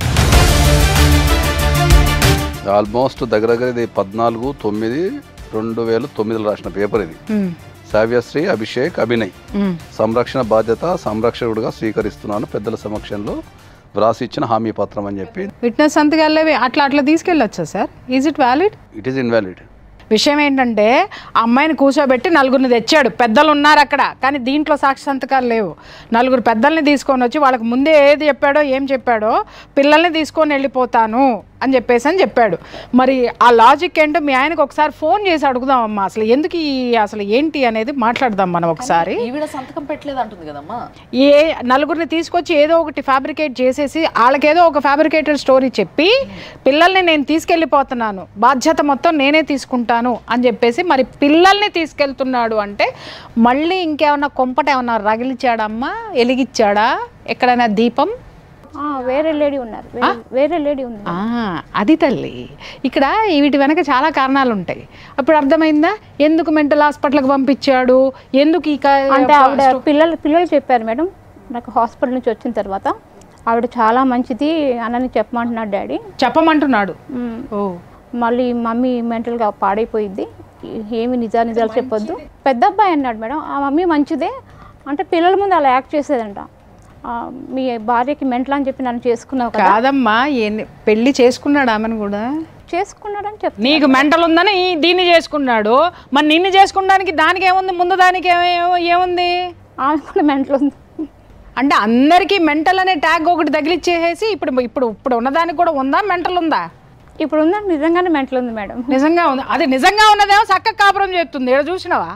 ఆల్మోస్ట్ దగ్గర దగ్గర ఇది పద్నాలుగు తొమ్మిది రెండు వేల తొమ్మిదిలో రాసిన పేపర్ ఇది సావ్యశ్రీ అభిషేక్ అభినయ్ సంరక్షణ బాధ్యత సంరక్షకుడిగా స్వీకరిస్తున్నాను పెద్దల సమక్షంలో వ్రాసి ఇచ్చిన హామీ పత్రం అని చెప్పి విట్నెస్ సంతకాలేవి అట్లా అట్లా తీసుకెళ్ళొచ్చా sir is it valid it is invalid విషయం ఏంటంటే ఆ అమ్మాయిని కూర్చోబెట్టి నలుగురిని తెచ్చాడు పెద్దలు ఉన్నారు అక్కడ కానీ దీంట్లో సాక్షి సంతకాలు లేవు నలుగురు పెద్దల్ని తీసుకొని వచ్చి వాళ్ళకి ముందే ఏది చెప్పాడో ఏం చెప్పాడో పిల్లల్ని తీసుకొని వెళ్ళిపోతాను అని చెప్పేసి అని చెప్పాడు మరి ఆ లాజిక్ ఏంటో మీ ఆయనకు ఒకసారి ఫోన్ చేసి అడుగుదాం అమ్మా అసలు ఎందుకు ఈ అసలు ఏంటి అనేది మాట్లాడదాం మనం ఒకసారి ఈవిడ సంతకం పెట్టలేదు అంటుంది కదమ్మా ఏ నలుగురిని తీసుకొచ్చి ఏదో ఒకటి ఫ్యాబ్రికేట్ చేసేసి వాళ్ళకేదో ఒక ఫ్యాబ్రికేటెడ్ స్టోరీ చెప్పి పిల్లల్ని నేను తీసుకెళ్ళిపోతున్నాను బాధ్యత మొత్తం నేనే తీసుకుంటాను అని చెప్పేసి మరి పిల్లల్ని తీసుకెళ్తున్నాడు అంటే మళ్ళీ ఇంకేమన్నా కొంపట ఏమన్నా రగిలిచ్చాడమ్మా ఎలిగిచ్చాడా ఎక్కడైనా దీపం ఆ, వేరే లేడీ ఉన్నారు వేరే- వేరే లేడీ ఉంది ఆ, అది తల్లి ఇక్కడ వీటి వెనక చాలా కారణాలు ఉంటాయి అప్పుడు అర్థమైందా ఎందుకు మెంటల్ హాస్పిటల్కి పంపించాడు ఎందుకు ఈ క- అంటే ఆవిడ పిల్లలు పిల్లలు చెప్పారు మేడం నాకు హాస్పిటల్ నుంచి వచ్చిన తర్వాత ఆవిడ చాలా మంచిది అనని చెప్పమంటున్నాడు డాడీ చెప్పమంటున్నాడు మ్, ఓ మళ్ళీ మమ్మీ మెంటల్గా పాడైపోయిద్ది ఏమి నిజా నిజాలు చెప్పొద్దు పెద్ద అబ్బాయి అన్నాడు మేడం ఆ మమ్మీ మంచిదే అంటే పిల్లల ముందు అలా యాక్ట్ చేసేదంట ఆ, మీ భార్యకి మెంటల్ అని చెప్పి నన్ను చేసుకున్నావు కదా కాదమ్మా ఎన్ని పెళ్లి చేసుకున్నాడు ఆమెను కూడా చేసుకున్నాడని చెప్తా నీకు మెంటల్ ఉందని ఈ- దీన్ని చేసుకున్నాడు మరి నిన్ను చేసుకున్నానికి దానికి ఏముంది ముందు దానికి ఏమ- ఏముంది ఆమె కూడా మెంటల్ ఉంది అంటే అందరికీ మెంటల్ అనే ట్యాగ్ ఒకటి తగిలిచ్చేసేసి ఇప్పుడు ఇప్పుడు ఇప్పుడు ఉన్నదానికి కూడా ఉందా మెంటల్ ఉందా ఇప్పుడు ఉందంటే నిజంగానే మెంటల్ ఉంది మేడం నిజంగా ఉంది అది నిజంగా ఉన్నదేమో చక్క కాపురం చేస్తుంది ఇక్కడ చూసినావా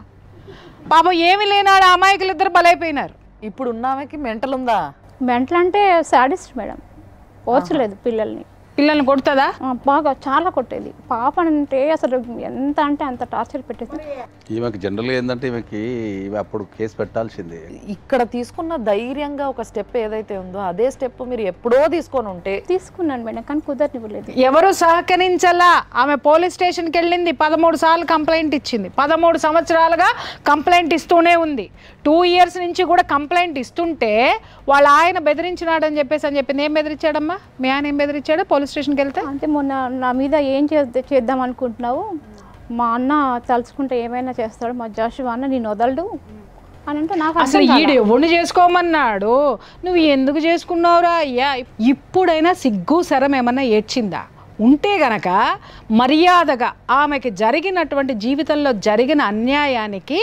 పాపం ఏమి లేనాడు ఆ అమాయకులు ఇద్దరు బలైపోయినారు ఇప్పుడు ఉన్నామెకి మెంటల్ ఉందా మెంటల్ అంటే సాడిస్ట్ మేడం పోర్చలేదు పిల్లల్ని పిల్లల్ని కొడుతుందా ఆ, బాగా చాలా కొట్టేది పాప అంటే అసలు ఎంత అంటే అంత టార్చర్ పెట్టేది ఈమెకి జనరల్గా ఏంటంటే ఈమెకి ఈమె అప్పుడు కేసు పెట్టాల్సిందే ఇక్కడ తీసుకున్న ధైర్యంగా ఒక స్టెప్ ఏదైతే ఉందో అదే స్టెప్ మీరు ఎప్పుడో తీసుకొని ఉంటే తీసుకున్నాను మేడం కానీ కుదరనివ్వలేదు ఎవరు సహకరించలా ఆమె పోలీస్ స్టేషన్కి వెళ్ళింది పదమూడు సార్లు కంప్లైంట్ ఇచ్చింది పదమూడు సంవత్సరాలుగా కంప్లైంట్ ఇస్తూనే ఉంది టూ ఇయర్స్ నుంచి కూడా కంప్లైంట్ ఇస్తుంటే వాళ్ళ ఆయన బెదిరించినాడని చెప్పేసి అని చెప్పింది ఏం బెదిరించాడమ్మా మీ ఆయన ఏం బెదిరించాడు పోలీస్ స్టేషన్కి వెళ్తే అంటే మొన్న నా మీద ఏం చేద్ద- చేద్దాం అనుకుంటున్నావు మా అన్న తలుచుకుంటే ఏమైనా చేస్తాడు మా జాషు అన్న నేను వదలడు అని అంటే నాకు అసలు అర్థం కాలా. ఈడు ఎవరిని చేసుకోమన్నాడు నువ్వు ఎందుకు చేసుకున్నావురా అయ్యా ఇప్పుడైనా సిగ్గు శరం ఏమన్నా ఏడ్చిందా ఉంటే గనక మర్యాదగా ఆమెకి జరిగినటువంటి జీవితంలో జరిగిన అన్యాయానికి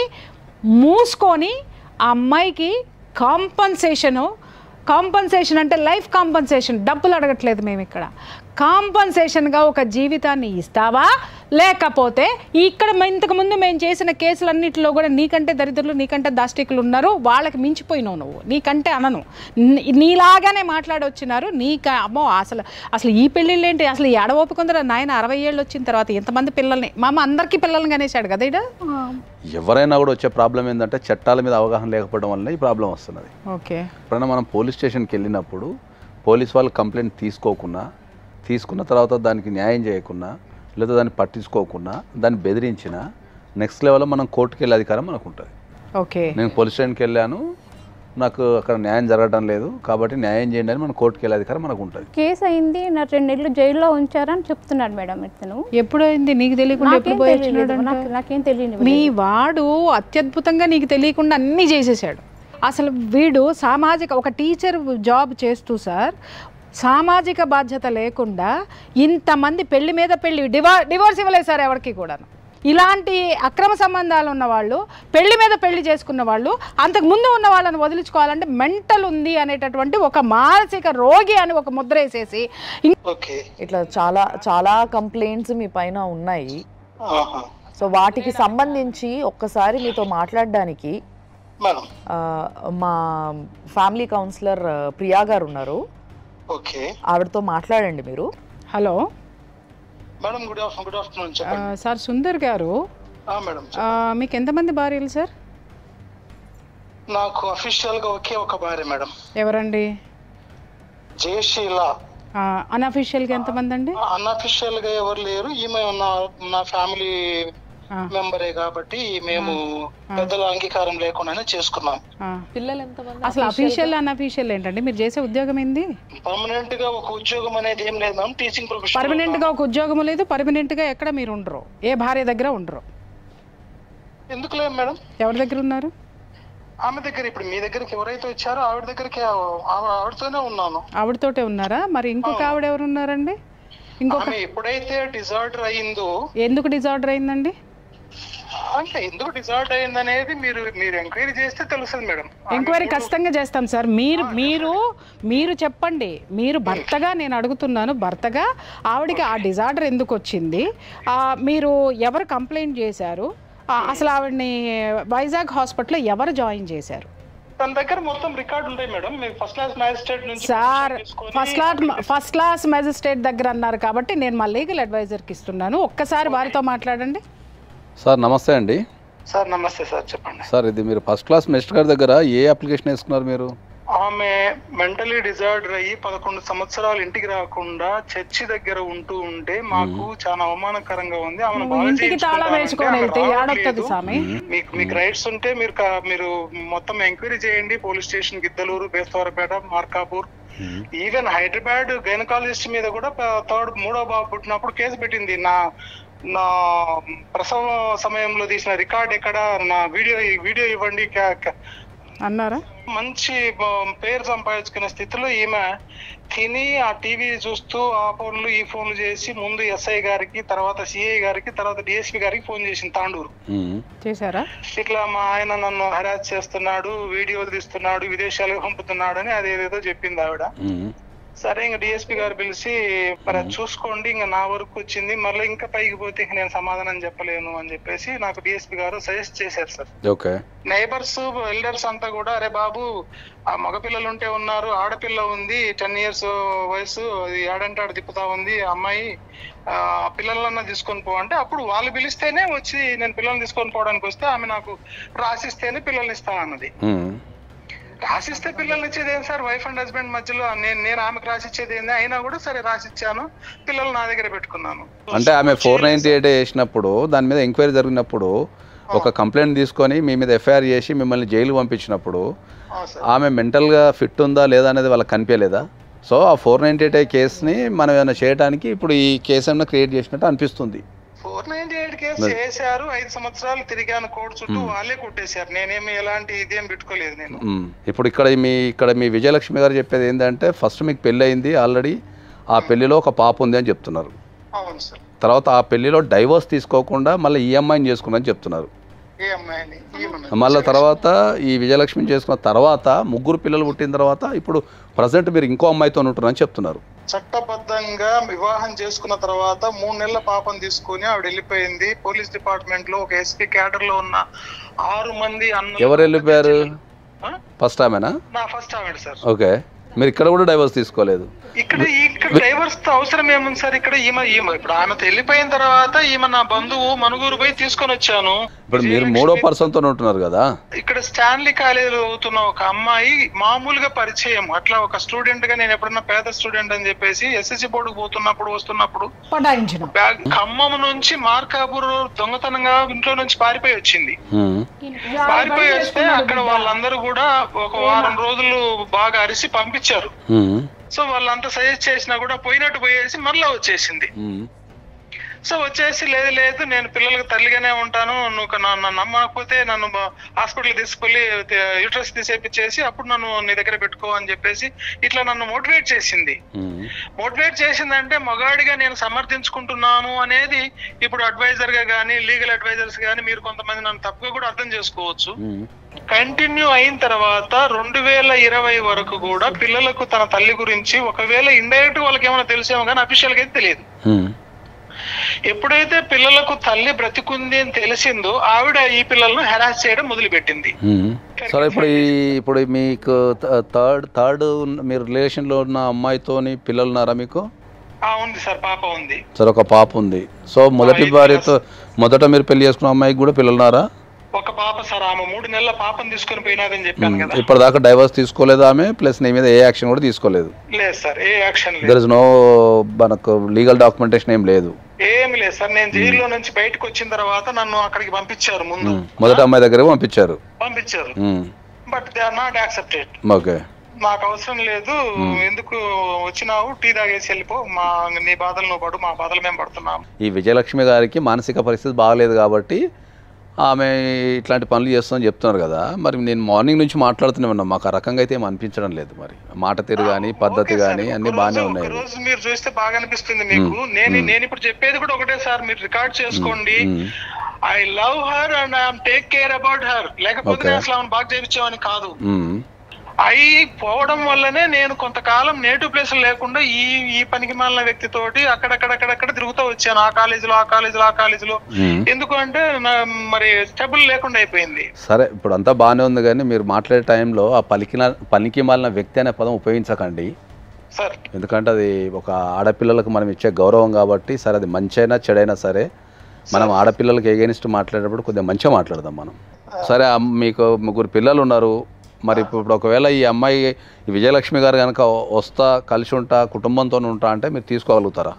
మూసుకొని ఆ అమ్మాయికి కాంపన్సేషను కాంపన్సేషన్ అంటే లైఫ్ కాంపన్సేషన్ డబ్బులు అడగట్లేదు మేము ఇక్కడ కాంపన్సేషన్గా ఒక జీవితాన్ని ఇస్తావా లేకపోతే ఇక్కడ మ- ఇంతకు ముందు మేము చేసిన కేసులన్నిటిలో కూడా నీకంటే దరిద్రులు నీకంటే దాష్టికులు ఉన్నారు వాళ్ళకి మించిపోయినావు నువ్వు నీకంటే అనను నీ- నీలాగానే మాట్లాడొచ్చినారు నీక అమ్మో అసలు అసలు ఈ పెళ్ళిళ్ళు ఏంటి అసలు ఈ ఎడవోపుకుందరా నాయన అరవై ఏళ్ళు వచ్చిన తర్వాత ఇంతమంది పిల్లల్ని మా అమ్మ అందరికీ పిల్లల్ని కనేసాడు కదా ఇడ ఆ, ఎవరైనా కూడా వచ్చే ప్రాబ్లం ఏంటంటే చట్టాల మీద అవగాహన లేకపోవడం వల్ల ఈ ప్రాబ్లం వస్తున్నది ఓకే ఎప్పుడైనా మనం పోలీస్ స్టేషన్కి వెళ్ళినప్పుడు పోలీస్ వాళ్ళు కంప్లైంట్ తీసుకోకుండా తీసుకున్న తర్వాత దానికి న్యాయం చేయకుండా లేదా దాన్ని పట్టించుకోకుండా దాన్ని బెదిరించిన నెక్స్ట్ లెవెల్లో మనం కోర్టుకి వెళ్ళే అధికారం మనకు ఉంటుంది ఓకే నేను పోలీస్ స్టేషన్కి వెళ్ళాను నాకు అక్కడ న్యాయం జరగడం లేదు కాబట్టి న్యాయం చేయండి అని మన కోర్టుకి వెళ్ళే అధికారం మనకు ఉంటుంది కేసు అయింది నా రెండు నెలలు జైల్లో ఉంచారని చెప్తున్నాడు మేడం ఇతను ఎప్పుడైంది నీకు తెలియకుండా ఎప్పుడు నాకేం పోయి తెలియలేదు వచ్చినాడంట? నాకు నాకేం తెలియదు మీ వాడు అత్యద్భుతంగా నీకు తెలియకుండా అన్నీ చేసేసాడు అసలు వీడు సామాజిక ఒక టీచర్ జాబ్ చేస్తూ సార్ సామాజిక బాధ్యత లేకుండా ఇంతమంది పెళ్లి మీద పెళ్లి డివా డివోర్స్ ఇవ్వలేదు సార్ ఎవరికి కూడాను ఇలాంటి అక్రమ సంబంధాలు ఉన్న వాళ్ళు పెళ్లి మీద పెళ్లి చేసుకున్న వాళ్ళు అంతకు ముందు ఉన్న వాళ్ళని వదిలించుకోవాలంటే మెంటల్ ఉంది అనేటటువంటి ఒక మానసిక రోగి అని ఒక ముద్ర వేసేసి ఇం- ఓకే ఇట్లా చాలా చాలా కంప్లైంట్స్ మీ పైన ఉన్నాయి ఆహా. సో వాటికి సంబంధించి ఒక్కసారి మీతో మాట్లాడడానికి మేడం ఆ, మా ఫ్యామిలీ కౌన్సిలర్ ఆ, ప్రియా గారు ఉన్నారు ఓకే ఆవిడతో మాట్లాడండి మీరు hello madam good afternoon good afternoon ఆ, చెప్పండి సార్ సుందర్ గారు ఆ, మేడం ఆ, మీకు ఎంతమంది భార్యలు సార్ నాకు అఫీషియల్ గా ఒకే ఒక భార్య మేడం ఎవరండి జయశీల అన్అఫీషియల్గా ఎంతమంది అండి అన్అఫీషియల్ గా ఎవరు లేరు ఈమె నా నా ఫ్యామిలీ ఆ, మెంబరే కాబట్టి మేము పెద్దల అంగీకారం లేకుండానే చేసుకున్నాం ఆ. పిల్లలు ఎంతమంది అసలు అఫీషియల్ అన్అఫీషియల్ ఏంటండి మీరు చేసే ఉద్యోగం ఏంది పర్మనెంట్ గా ఒక ఉద్యోగం అనేది ఏం లేదు మేడం టీచింగ్ ప్రొఫెషన్ పర్మనెంట్ గా ఒక ఉద్యోగం లేదు పర్మనెంట్ గా ఎక్కడ మీరు ఉండరు ఏ భార్య దగ్గర ఉండరు ఎందుకు లేదు మేడం ఎవరి దగ్గర ఉన్నారు ఆమె దగ్గర ఇప్పుడు మీ దగ్గరికి ఎవరైతే వచ్చారో ఆవిడ దగ్గరికి ఆ- ఆ- ఆవిడతోనే ఉన్నాను ఆవిడతోటే ఉన్నారా మరి ఇంకొక ఆవిడ ఎవరు ఉన్నారండి ఇంకొక ఆమె ఎప్పుడైతే డిజార్డర్ అయిందో ఎందుకు డిజార్డర్ అయిందండి అంటే ఎందుకు డిజార్డర్ అయింది అనేది మీరు మీరు ఎంక్వైరీ చేస్తే తెలుస్తుంది మేడం ఎంక్వైరీ ఖచ్చితంగా చేస్తాం సార్ మీరు మీరు మీరు చెప్పండి మీరు భర్తగా నేను అడుగుతున్నాను భర్తగా ఆవిడకి ఆ డిజార్డర్ ఎందుకు వచ్చింది ఆ, మీరు ఎవరు కంప్లైంట్ చేశారు ఆ, అసలు ఆవిడని వైజాగ్ హాస్పిటల్లో ఎవరు జాయిన్ చేశారు తన దగ్గర మొత్తం రికార్డు ఉంటాయి మేడం మీరు ఫస్ట్ క్లాస్ మ్యాజిస్ట్రేట్ నుంచి సార్ permission తీసుకొని- first class first class magistrate దగ్గర అన్నారు కాబట్టి నేను మా లీగల్ అడ్వైజర్కి ఇస్తున్నాను ఒక్కసారి వారితో మాట్లాడండి సార్ నమస్తే అండి సార్ నమస్తే సార్ చెప్పండి సార్ ఇది మీరు ఫస్ట్ క్లాస్ మెస్ట్ గారి దగ్గర ఏ అప్లికేషన్ వేసుకున్నారు మీరు ఆమె మెంటలీ డిజార్డర్ అయ్యి పదకొండు సంవత్సరాలు ఇంటికి రాకుండా చర్చి దగ్గర ఉంటూ ఉంటే మాకు చాలా అవమానకరంగా ఉంది ఆమెను నువ్వు బాగా ఇంటికి తాళం చేయించుకుంటామంటే వేసుకొని ఆమె వెళ్తే ఏడొస్తుంది రావట్లేదు. స్వామి మీకు మీకు రైట్స్ ఉంటే మీరు కా- మీరు మొత్తం ఎంక్వైరీ చేయండి police station Giddalur Bestavaripeta Markapur even Hyderabad gynaecologist మీద కూడా ప- థర్డ్ మూడో బాబు పుట్టినప్పుడు కేసు పెట్టింది నా నా ప్రసవ సమయంలో తీసిన రికార్డ్ ఎక్కడ నా వీడియో వీడియో ఇవ్వండి క- క- అన్నారా మంచి బ- పేరు సంపాదించుకునే స్థితిలో ఈమె తిని ఆ టీవీ చూస్తూ ఆ ఫోన్లు ఈ ఫోన్లు చేసి ముందు ఎస్ఐ గారికి తర్వాత సిఐ గారికి తర్వాత డిఎస్పీ గారికి ఫోన్ చేసింది తాండూరు మ్మ్. చేశారా ఇట్లా మా ఆయన నన్ను హెరాస్ చేస్తున్నాడు వీడియోలు తీస్తున్నాడు విదేశాలకు పంపుతున్నాడు అని అదేదేదో చెప్పింది ఆవిడ మ్మ్. సరే ఇంకా డిఎస్పీ గారు పిలిచి మరి అది చూసుకోండి ఇంకా నా వరకు వచ్చింది మళ్ళీ ఇంకా పైకి పోతే ఇంక నేను సమాధానం చెప్పలేను అని చెప్పేసి నాకు డిఎస్పీ గారు సజెస్ట్ చేశారు సార్ ఓకే నైబర్స్ ఎల్డర్స్ అంతా కూడా అరే బాబు ఆ మగపిల్లలు ఉంటే ఉన్నారు ఆడపిల్ల ఉంది టెన్ ఇయర్స్ వయసు అది ఆడంటే ఆడ తిప్పుతా ఉంది ఆ అమ్మాయి ఆ పిల్లలన్నా తీసుకొని పో అంటే అప్పుడు వాళ్ళు పిలిస్తేనే వచ్చి నేను పిల్లల్ని తీసుకొని పోవడానికి వస్తే ఆమె నాకు రాసిస్తేనే పిల్లల్ని ఇస్తా అన్నది మ్మ్. రాసిస్తే పిల్లల్ని ఇచ్చేది ఏం సార్ వైఫ్ అండ్ హస్బెండ్ మధ్యలో నేను నేను ఆమెకు రాసిచ్చేది ఏంది అయినా కూడా సరే రాసిచ్చాను పిల్లలు నా దగ్గర పెట్టుకున్నాను అంటే ఆమె ఫోర్ నైంటీ ఎయిట్ వేసినప్పుడు దాని మీద ఎంక్వైరీ జరిగినప్పుడు ఒక కంప్లైంట్ తీసుకొని మీ మీద ఎఫ్ఐఆర్ చేసి మిమ్మల్ని జైలు పంపించినప్పుడు ఆ సార్ ఆమె మెంటల్గా ఫిట్ ఉందా లేదా అనేది వాళ్ళకి కనిపించలేదా సో ఆ ఫోర్ నైంటీ ఎయిట్ కేసుని మనం ఏమైనా చేయడానికి ఇప్పుడు ఈ కేసు ఏమైనా క్రియేట్ చేసినట్టు అనిపిస్తుంది ఫోర్ నైన్టీ ఎయిట్ కేసు చేశారు ఐదు సంవత్సరాలు తిరిగాను కోర్టు చుట్టూ వాళ్ళే కొట్టేశారు నేనేమి ఎలాంటి ఇదేం పెట్టుకోలేదు నేను మ్మ్. ఇప్పుడు ఇక్కడ మీ ఇక్కడ మీ విజయలక్ష్మి గారు చెప్పేది ఏంటంటే ఫస్ట్ మీకు పెళ్ళి అయింది ఆల్రెడీ ఆ పెళ్లిలో ఒక పాప ఉంది అని చెప్తున్నారు అవును సార్ తర్వాత ఆ పెళ్లిలో డైవోర్స్ తీసుకోకుండా మళ్ళీ ఈ అమ్మాయిని చేసుకున్నాను చెప్తున్నారు ఏ అమ్మాయిని ఈమెను. మళ్ళీ తర్వాత ఈ విజయలక్ష్మిని చేసుకున్న తర్వాత ముగ్గురు పిల్లలు పుట్టిన తర్వాత ఇప్పుడు ప్రజెంట్ మీరు ఇంకో అమ్మాయితో ఉంటున్నారని చెప్తున్నారు చట్టబద్ధంగా వివాహం చేసుకున్న తర్వాత మూడు నెలల పాపం తీసుకొని ఆవిడ వెళ్ళిపోయింది పోలీస్ డిపార్ట్మెంట్ లో ఒక ఎస్పీ క్యాడర్ లో ఉన్న ఆరు మంది అన్న ఎవరు వెళ్ళిపోయారు ఫస్ట్ ఆమెనా నా ఫస్ట్ ఆవిడ సార్ ఓకే మీరు ఇక్కడ కూడా డైవర్స్ తీసుకోలేదు ఇక్కడ ఇక్కడ డ్రైవర్స్ తో అవసరం ఏముంది సార్ ఇక్కడ ఈమె ఈమె ఇప్పుడు ఆమెతో వెళ్ళిపోయిన తర్వాత ఈమె నా బంధువు మనుగూరు పోయి తీసుకొని వచ్చాను ఇప్పుడు మీరు మూడో పర్సన్ తో ఉంటున్నారు కదా ఇక్కడ స్టాన్లీ కాలేజీలో చదువుతున్న ఒక అమ్మాయి మామూలుగా పరిచయం అట్లా ఒక స్టూడెంట్ గా నేను ఎప్పుడన్నా పేద స్టూడెంట్ అని చెప్పేసి ఎస్ఎస్సి బోర్డుకు పోతున్నప్పుడు వస్తున్నప్పుడు పటాయించడం బ్యాగ్ ఖమ్మం నుంచి మార్కాపూర్ దొంగతనంగా ఇంట్లో నుంచి పారిపోయి వచ్చింది హ్మ్. పారిపోయి వస్తే అక్కడ వాళ్ళందరూ కూడా ఒక వారం రోజులు బాగా అరిసి పంపించారు హ్మ్. సో వాళ్ళంతా సజెస్ట్ చేసినా కూడా పోయినట్టు పోయేసి మళ్ళా వచ్చేసింది హ్మ్. సో వచ్చేసి లేదు లేదు నేను పిల్లలకు తల్లిగానే ఉంటాను నువ్వు క- నన్ను నమ్మకపోతే నన్ను హాస్పిటల్ తీసుకెళ్లి యూట్రస్ తీసేపిచ్చేసి అప్పుడు నన్ను నీ దగ్గర పెట్టుకో అని చెప్పేసి ఇట్లా నన్ను మోటివేట్ చేసింది హ్మ్. మోటివేట్ చేసిందంటే మగాడిగా నేను సమర్థించుకుంటున్నాను అనేది ఇప్పుడు అడ్వైజర్ గా కానీ లీగల్ అడ్వైజర్స్ కానీ మీరు కొంతమంది నన్ను తప్పుగా కూడా అర్థం చేసుకోవచ్చు హ్మ్. కంటిన్యూ అయిన తర్వాత రెండు వేల ఇరవై వరకు కూడా పిల్లలకు తన తల్లి గురించి ఒకవేళ ఇండైరెక్ట్ వాళ్ళకి ఏమైనా తెలిసేమో కానీ అఫీషియల్ గా అయితే తెలియదు హ్మ్. ఎప్పుడైతే పిల్లలకు తల్లి బ్రతికుంది అని తెలిసిందో ఆవిడ ఈ పిల్లలను హెరాస్ చేయడం మొదలుపెట్టింది హ్మ్. సరే ఇప్పుడు ఈ ఇప్పుడు మీకు థ- థర్డ్ థర్డ్ ఉన్న- మీరు రిలేషన్లో ఉన్న అమ్మాయితోని పిల్లలు ఉన్నారా మీకు ఆ ఉంది సార్ పాప ఉంది సరే ఒక పాప ఉంది సో మొదటి భార్యతో మొదట మీరు పెళ్లి చేసుకున్న అమ్మాయికి కూడా పిల్లలు ఉన్నారా ఒక పాప సార్ ఆమె మూడు నెలల పాపను తీసుకొని పోయినాదని చెప్పాను కదా ఇప్పటిదాకా డైవర్స్ తీసుకోలేదు ఆమె ప్లస్ నీ మీద ఏ యాక్షన్ కూడా తీసుకోలేదు లేదు సార్ ఏ యాక్షన్ లేదు దర్ ఇస్ నో మనకు లీగల్ డాక్యుమెంటేషన్ ఏం లేదు ఏమి లేదు సార్ నేను జైల్లో నుంచి బయటకు వచ్చిన తర్వాత నన్ను అక్కడికి పంపించారు ముందు హ్మ్. మొదటి అమ్మాయి దగ్గర పంపించారు పంపించారు హ్మ్. But they are not accepted okay నాకు అవసరం లేదు ఎందుకు వచ్చినావు టీ తాగేసి వెళ్ళిపో మా నీ బాధలు నువ్వు పడు మా బాధలు మేము పడుతున్నాం ఈ విజయలక్ష్మి గారికి మానసిక పరిస్థితి బాగలేదు కాబట్టి ఆమె ఇట్లాంటి పనులు చేస్తుందని చెప్తున్నారు కదా మరి నేను మార్నింగ్ నుంచి మాట్లాడుతూనే ఉన్నా మాకు ఆ రకంగా అయితే ఏం అనిపించడం లేదు మరి మాట తీరు కానీ పద్ధతి ఓకే సార్, కానీ ఒక అన్ని రోజు- బాగానే ఒక ఉన్నాయి రోజు మీరు చూస్తే బాగా అనిపిస్తుంది మీకు నేను నేను ఇప్పుడు చెప్పేది కూడా ఒకటే సార్ మీరు రికార్డ్ చేసుకోండి మ్మ్. I love her and I'm take care about her లేకపోతే Okay. నేను అసలు ఆమెను బాగా చేయించామని కాదు మ్మ్. అయి పోవడం వల్లనే నేను కొంతకాలం నేటివ్ ప్లేస్ లేకుండా ఈ ఈ పనికి మాలిన వ్యక్తితోటి అక్కడక్కడక్కడక్కడ తిరుగుతూ వచ్చాను ఆ కాలేజీలో ఆ కాలేజీలో ఆ కాలేజీలో మ్మ్. ఎందుకు అంటే నా- మరి స్టెబుల్ లేకుండా అయిపోయింది సరే ఇప్పుడు అంతా బాగానే ఉంది కానీ మీరు మాట్లాడే టైంలో ఆ పలికిన పనికి మాలిన వ్యక్తి అనే పదం ఉపయోగించకండి సార్ ఎందుకంటే అది ఒక ఆడపిల్లలకు మనం ఇచ్చే గౌరవం కాబట్టి సరే అది మంచైనా చెడైనా సరే మనం ఆడపిల్లలకి ఎగెనిస్ట్ మాట్లాడేటప్పుడు కొద్దిగా మంచిగా మాట్లాడదాం మనం సరే అమ్- మీకు ముగ్గురు పిల్లలు ఉన్నారు మరి ఇప్పుడు ఒకవేళ ఈ అమ్మాయి ఈ విజయలక్ష్మి గారు కనుక వస్తా కలిసి ఉంటా కుటుంబంతో ఉంటా అంటే మీరు తీసుకోగలుగుతారా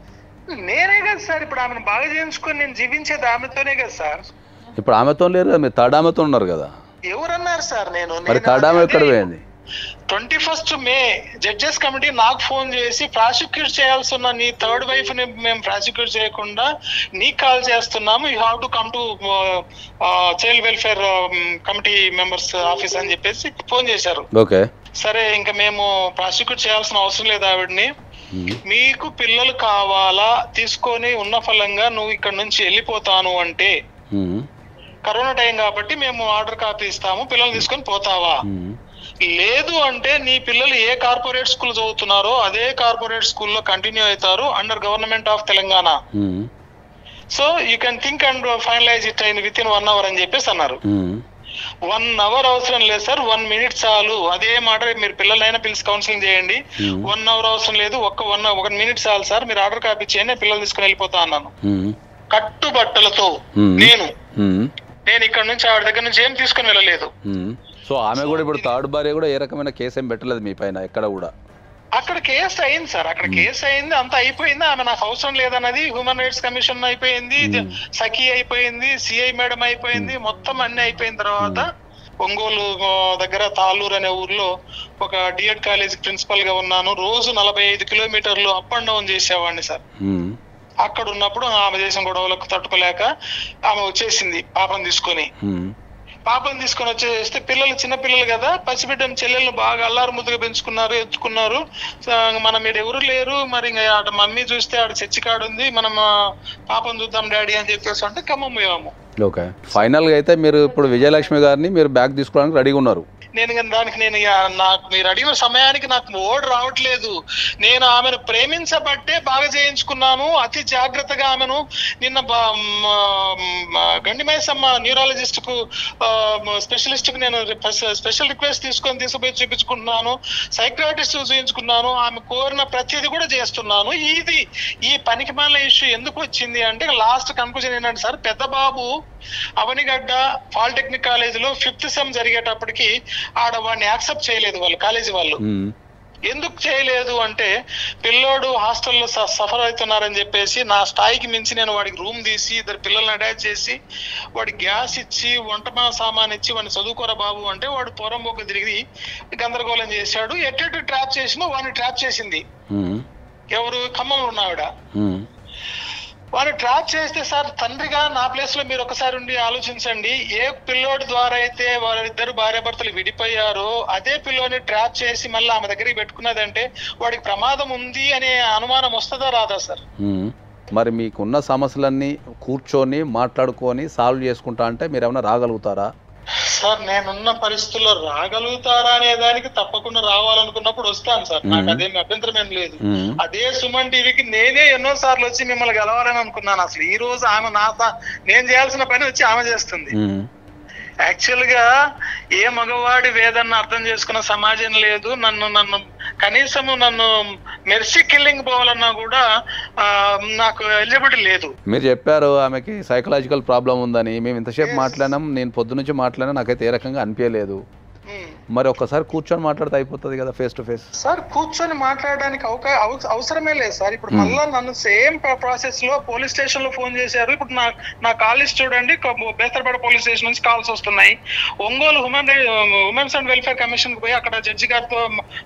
నేనే కదా సార్ ఇప్పుడు ఆమెను బాగా చేయించుకొని నేను జీవించేది ఆమెతోనే కదా సార్ ఇప్పుడు ఆమెతో లేరు కదా, మీరు థర్డ్ ఆమెతో ఉన్నారు కదా ఎవరన్నారు సార్ నేను మరి థర్డ్ ఆమె ఎక్కడ పోయింది twenty first May judges committee నాకు ఫోన్ చేసి ప్రాసిక్యూట్ చేయాల్సి ఉన్న నీ థర్డ్ వైఫ్ ని మేము ప్రాసిక్యూట్ చేయకుండా నీకు కాల్ చేస్తున్నాము you have to come to child welfare committee members office అని చెప్పేసి ఫోన్ చేశారు ఓకే సరే ఇంకా మేము ప్రాసిక్యూట్ చేయాల్సిన అవసరం లేదు ఆవిడని మీకు పిల్లలు కావాలా తీసుకొని ఉన్న ఫలంగా నువ్వు ఇక్కడ నుంచి వెళ్ళిపోతాను అంటే మ్మ్. కరోనా టైం కాబట్టి మేము ఆర్డర్ కాపీ ఇస్తాము పిల్లలు తీసుకొని పోతావా మ్మ్. లేదు అంటే నీ పిల్లలు ఏ కార్పొరేట్ స్కూల్ చదువుతున్నారో అదే కార్పొరేట్ స్కూల్లో కంటిన్యూ అవుతారు under government of Telangana hmm. So you can think and finalize it అయిన విత్ ఇన్ వన్ అవర్ అని చెప్పేసి అన్నారు మ్మ్. వన్ అవర్ అవసరం లేదు సార్ వన్ మినిట్ చాలు అదే మాట మీరు పిల్లలైనా పిలిచి కౌన్సిలింగ్ చేయండి వన్ అవర్ అవసరం లేదు ఒక్క వన్ ఒక మినిట్ చాలు సార్ మీరు ఆర్డర్ కాపీ చేయండి నేను పిల్లలు తీసుకుని వెళ్ళిపోతా అన్నాను మ్మ్. కట్టుబట్టలతో Hmm. నేను మ్మ్. నేను ఇక్కడ నుంచి ఆవిడ దగ్గర నుంచి ఏం తీసుకుని వెళ్ళలేదు మ్మ్. సో ఆమె కూడా ఇప్పుడు థర్డ్ భార్య కూడా ఏ రకమైన కేసు ఏం పెట్టలేదు మీ పైన ఎక్కడ కూడా అక్కడ కేసు అయింది సార్ అక్కడ కేసు అయింది అంత అయిపోయింది ఆమె నాకు అవసరం లేదన్నది హ్యూమన్ రైట్స్ కమిషన్ అయిపోయింది సఖీ అయిపోయింది సిఐ మేడం అయిపోయింది మొత్తం అన్ని అయిపోయిన తర్వాత ఒంగోలు ఆ, దగ్గర తాళ్ళూరు అనే ఊర్లో ఒక డిఎడ్ కాలేజ్ ప్రిన్సిపల్ గా ఉన్నాను రోజు నలభై ఐదు కిలోమీటర్లు అప్ అండ్ డౌన్ చేసేవాడిని సార్ మ్మ్. అక్కడ ఉన్నప్పుడు ఆమె చేసిన గొడవలకు తట్టుకోలేక ఆమె వచ్చేసింది పాపను తీసుకొని మ్మ్. పాపను తీసుకొని వచ్చేస్తే పిల్లలు చిన్న పిల్లలు కదా పసిబిడ్డను చెల్లెళ్ళు బాగా అల్లారు ముద్దుగా పెంచుకున్నారు ఎత్తుకున్నారు సో, మన మీరు ఎవరు లేరు మరి ఇంకా ఆడ మమ్మీ చూస్తే ఆడ చర్చి కాడు ఉంది మనం ఆ, పాపను చూద్దాం డాడీ అని చెప్పేసి అంటే ఖమ్మం పోయాము ఓకే ఫైనల్గా అయితే మీరు ఇప్పుడు విజయలక్ష్మి గారిని మీరు బ్యాగ్ తీసుకోవడానికి రెడీగా ఉన్నారు నేను ఇక దానికి నేను ఇక నాకు మీరు అడిగిన సమయానికి నాకు ఓడి రావట్లేదు నేను ఆమెను ప్రేమించబట్టే బాగా చేయించుకున్నాను అతి జాగ్రత్తగా ఆమెను నిన్న బ- మ- మ- గండిమేసమ్మ న్యూరాలజిస్ట్ కు స్పెషలిస్ట్ కు నేను స్పెషల్ రిక్వెస్ట్ తీసుకొని తీసుకుపోయి చూపించుకుంటున్నాను సైక్రాటిస్ట్ చూపించుకున్నాను ఆమె కోరిన ప్రతిదీ కూడా చేస్తున్నాను ఇది ఈ పనికి మాల ఇష్యూ ఎందుకు వచ్చింది అంటే లాస్ట్ కన్క్లూజన్ ఏంటంటే సార్ పెద్ద బాబు అవనిగడ్డ పాలిటెక్నిక్ కాలేజీలో ఫిఫ్త్ సెమ్ జరిగేటప్పటికి ఆడ వాడిని యాక్సెప్ట్ చేయలేదు వాళ్ళు కాలేజీ వాళ్ళు ఉమ్. ఎందుకు చేయలేదు అంటే పిల్లోడు హాస్టల్లో సఫర్ అవుతున్నారని చెప్పేసి నా స్థాయికి మించి నేను వాడికి రూమ్ తీసి ఇద్దరు పిల్లల్ని అటాచ్ చేసి వాడి గ్యాస్ ఇచ్చి వంట మా సామాన్ ఇచ్చి వాడిని చదువుకోరా బాబు అంటే వాడు పొరంబొక్క తిరిగి గందరగోళం చేశాడు ఎట్టెట్టు ట్రాప్ చేసినా వాడిని ట్రాప్ చేసింది ఉమ్. ఎవరు ఖమ్మంలో ఉన్నావిడ ఉమ్. వాడిని ట్రాప్ చేస్తే సార్ తండ్రిగా నా ప్లేస్ లో మీరు ఒకసారి ఉండి ఆలోచించండి ఏ పిల్లోడి ద్వారా అయితే వారిద్దరు భార్యాభర్తలు విడిపోయారో అదే పిల్లోని ట్రాప్ చేసి మళ్ళీ ఆమె దగ్గరికి పెట్టుకున్నదంటే వాడికి ప్రమాదం ఉంది అనే అనుమానం వస్తుందా రాదా సార్ ఉమ్. మరి మీకున్న సమస్యలన్నీ కూర్చొని మాట్లాడుకొని సాల్వ్ చేసుకుంటా అంటే మీరు ఏమైనా రాగలుగుతారా సార్ నేనున్న పరిస్థితుల్లో రాగలుగుతారా అనే దానికి తప్పకుండా రావాలనుకున్నప్పుడు వస్తాను సార్ నాకు అదేమి అభ్యంతరం ఏం లేదు ఉమ్. అదే సుమన్ టీవీకి నేనే ఎన్నో సార్లు వచ్చి మిమ్మల్ని గెలవాలని అనుకున్నాను అసలు ఈ రోజు ఆమె నా సా- నేను చేయాల్సిన పని వచ్చి ఆమె చేస్తుంది ఉమ్. యాక్చువల్ గా ఏ మగవాడి వేదన్న అర్థం చేసుకున్న సమాజం లేదు నన్ను నన్ను కనీసము నన్ను మెర్సీ కిల్లింగ్ పోవాలన్నా కూడా ఆ, నాకు ఎలిజిబిలిటీ లేదు మీరు చెప్పారు ఆమెకి సైకలాజికల్ ప్రాబ్లం ఉందని మేము ఇంతసేపు మాట్లాడినాం నేను పొద్దు నుంచి మాట్లాడినా నాకైతే ఏ రకంగా అనిపించలేదు ఉమ్. మరి ఒక్కసారి కూర్చొని మాట్లాడితే అయిపోతుంది కదా ఫేస్ టు ఫేస్ సార్ కూర్చొని మాట్లాడడానికి అవకా అవ- అవసరమే లేదు సార్ ఇప్పుడు మళ్ళా నన్ను సేమ్ ప్రాసెస్ లో పోలీస్ స్టేషన్ లో ఫోన్ చేశారు ఇప్పుడు నా నా కాలేజ్ చూడండి కొ- బేస్తరపేట పోలీస్ స్టేషన్ నుంచి కాల్స్ వస్తున్నాయి Ongole human womens and welfare commission కి పోయి అక్కడ జడ్జి గారితో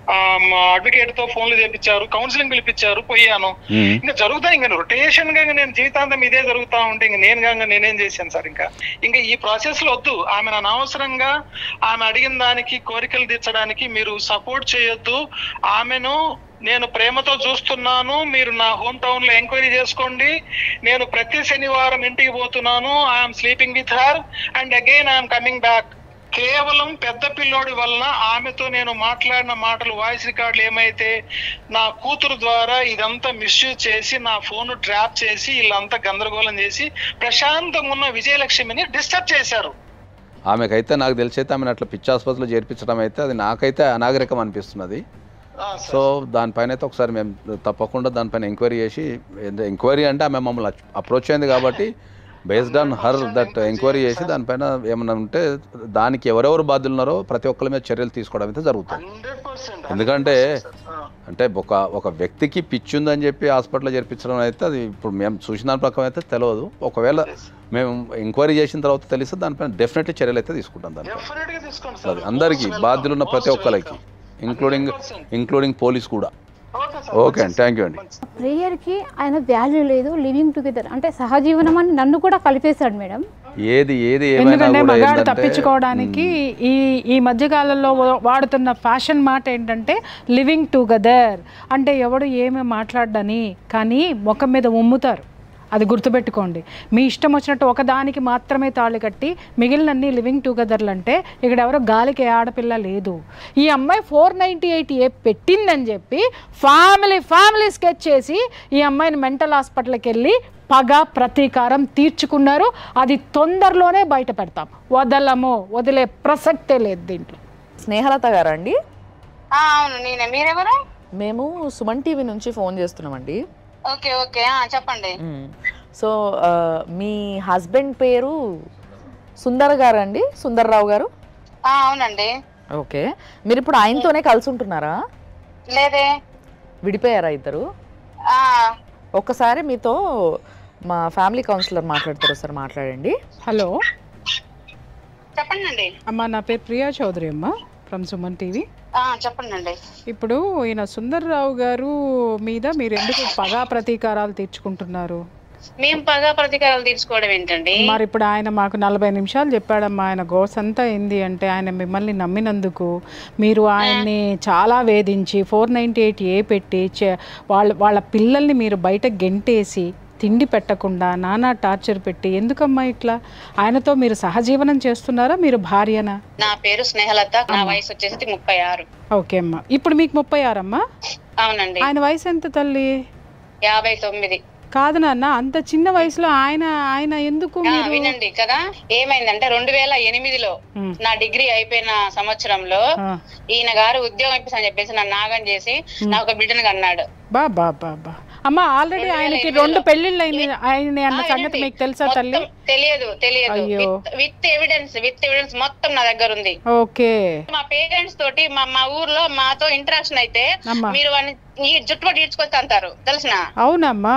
అడ్వకేట్ తో ఫోన్లు చేపించారు కౌన్సిలింగ్ పిలిపించారు పోయాను ఇంకా జరుగుతాయి ఇంకా రొటేషన్ గా ఇంకా నేను జీవితాంతం ఇదే జరుగుతా ఉంటే ఇంకా నేను కాగా నేనేం చేశాను సార్ ఇంకా ఇంకా ఈ ప్రాసెస్ లో వద్దు ఆమె నన్ను అనవసరంగా ఆమె అడిగిన దానికి కోరికలు తీర్చడానికి మీరు సపోర్ట్ చేయొద్దు ఆమెను నేను ప్రేమతో చూస్తున్నాను మీరు నా హోమ్ టౌన్ లో ఎంక్వైరీ చేసుకోండి నేను ప్రతి శనివారం ఇంటికి పోతున్నాను I'm sleeping with her and again I'm coming back కేవలం పెద్ద పిల్లోడి వలన ఆమెతో నేను మాట్లాడిన మాటలు వాయిస్ రికార్డులు ఏమైతే నా కూతురు ద్వారా ఇదంతా మిస్యూజ్ చేసి నా ఫోన్ ట్రాప్ చేసి వీళ్ళంతా గందరగోళం చేసి ప్రశాంతంగా ఉన్న విజయలక్ష్మిని డిస్టర్బ్ చేశారు ఆమెకైతే నాకు తెలిసి అయితే ఆమెను అట్లా పిచ్చి ఆసుపత్రిలో చేర్పించడం అయితే అది నాకైతే అనాగరికం అనిపిస్తున్నది ఆ, సార్. సో దానిపైన అయితే ఒకసారి మేము తప్పకుండా దానిపైన ఎంక్వైరీ చేసి ఎంక్వైరీ అంటే ఆమె మమ్మల్ని అప్రోచ్ అయింది కాబట్టి based on her that enquiry చేసి దానిపైన ఏమైనా ఉంటే దానికి ఎవరెవరు బాధ్యులు ఉన్నారో ప్రతి ఒక్కరి మీద చర్యలు తీసుకోవడం అయితే జరుగుతుంది 100%, ఎందుకంటే 100%, ఆ. అంటే ఒక ఒక వ్యక్తికి పిచ్చి ఉందని చెప్పి హాస్పిటల్లో చేర్పించడం అయితే అది ఇప్పుడు మేము చూసిన దాని ప్రకారం అయితే తెలియదు ఒకవేళ మేము ఎంక్వైరీ చేసిన తర్వాత తెలిస్తే దానిపైన డెఫినెట్లీ చర్యలు అయితే తీసుకుంటాం దానిపైన Definitely గా తీసుకోండి అది సార్. అందరికీ Most బాధ్యులు ఉన్న welcome, ప్రతి most ఒక్కరికి welcome. ఇంక్లూడింగ్ 100%. ఇంక్లూడింగ్ పోలీస్ కూడా ఓకే సార్, ఓకే అండి థ్యాంక్ యూ అండి ప్రేయర్కి ఆయన వాల్యూ లేదు లివింగ్ టుగెదర్ అంటే సహజీవనం అని నన్ను కూడా కలిపేశాడు మేడం ఏది ఏది ఏమైనా ఎందుకంటే కూడా మగాడు ఏంటంటే తప్పించుకోవడానికి ఈ ఈ మధ్యకాలంలో వా- వాడుతున్న ఫ్యాషన్ మాట ఏంటంటే లివింగ్ టుగెదర్ అంటే ఎవడు ఏమి మాట్లాడని కానీ ముఖం మీద ఉమ్ముతారు అది గుర్తుపెట్టుకోండి మీ ఇష్టం వచ్చినట్టు ఒకదానికి మాత్రమే తాళి కట్టి మిగిలినన్ని లివింగ్ టుగెదర్లు అంటే ఇక్కడ ఎవరో గాలికి ఏ ఆడపిల్ల లేదు ఈ అమ్మాయి ఫోర్ నైంటీ ఎయిట్ ఏ పెట్టిందని చెప్పి ఫ్యామిలీ ఫ్యామిలీ స్కెచ్ చేసి ఈ అమ్మాయిని మెంటల్ హాస్పిటల్కి వెళ్ళి పగ ప్రతీకారం తీర్చుకున్నారు అది తొందరలోనే బయట పెడతాం వదలము వదిలే ప్రసక్తే లేదు దీంట్లో స్నేహలత గారా అండి ఆ, అవును నేనే మీరెవరు మేము సుమన్ టీవీ నుంచి ఫోన్ చేస్తున్నామండి ఓకే ఓకే ఆ, చెప్పండి మ్మ్. సో ఆ, మీ హస్బెండ్ పేరు సుందర్ గారు అండి సుందర్రావు గారు ఆ, అవునండి ఓకే మీరు ఇప్పుడు ఆయనతోనే కలిసి ఉంటున్నారా లేదే విడిపోయారా ఇద్దరు ఆ, ఒక్కసారి మీతో మా ఫ్యామిలీ కౌన్సిలర్ మాట్లాడతారు సార్ మాట్లాడండి హలో చెప్పండి అమ్మ నా పేరు ప్రియా చౌదరి అమ్మ ఫ్రమ్ సుమన్ టీవీ ఆ, చెప్పండి ఇప్పుడు ఈయన సుందర్రావు గారు మీద మీరు ఎందుకు పగా ప్రతీకారాలు తీర్చుకుంటున్నారు మేము పగా ప్రతీకారాలు తీర్చుకోవడం ఏంటండి మరి ఇప్పుడు ఆయన మాకు నలభై నిమిషాలు చెప్పాడమ్మా ఆయన గోస్ అంతా ఏంది అంటే ఆయన మిమ్మల్ని నమ్మినందుకు మీరు ఆయన్ని చాలా వేధించి ఫోర్ నైంటీ ఎయిట్ ఏ పెట్టి చే- వాళ్ళ వాళ్ళ పిల్లల్ని మీరు బయట గెంటేసి తిండి పెట్టకుండా నానా టార్చర్ పెట్టి ఎందుకమ్మా ఇట్లా ఆయనతో మీరు సహజీవనం చేస్తున్నారా మీరు భార్యనా నా పేరు స్నేహలత నా వయసు వచ్చేసి ముప్పై ఆరు ఓకే అమ్మా ఇప్పుడు మీకు ముప్పై ఆరమ్మా అవునండి ఆయన వయసు ఎంత తల్లి యాభై తొమ్మిది కాదు నాన్న అంత చిన్న వయసులో ఆయన ఆయన ఎందుకు ఆ, మీరు వినండి కదా ఏమైందంటే రెండు వేల ఎనిమిదిలో ఉమ్. నా డిగ్రీ అయిపోయిన సంవత్సరంలో ఆ. ఈయన గారు ఉద్యోగం ఇప్పిస్తా అని చెప్పేసి నన్ను నాగం చేసి నా ఒక బిడ్డను కన్నాడు బా బా బా బా అమ్మ ఆల్రెడీ రెండు వేల ఆయనకి ఎనిమిదిలో. రెండు పెళ్లిళ్ళు అయింది ఆయన అన్న ఆ, సంగతి వినండి. మీకు తెలుసా మొత్తం తల్లి తెలియదు తెలియదు అయ్యో. విత్ ఎవిడెన్స్ విత్ ఎవిడెన్స్ మొత్తం నా దగ్గర ఉంది ఓకే మా పేరెంట్స్ తోటి మా మా ఊర్లో మాతో ఇంటరాక్షన్ అయితే అమ్మా. మీరు వాడిని ఈ జుట్టు పట్టి ఈడ్చుకొస్తా అంటారు తెలిసిన అవునమ్మా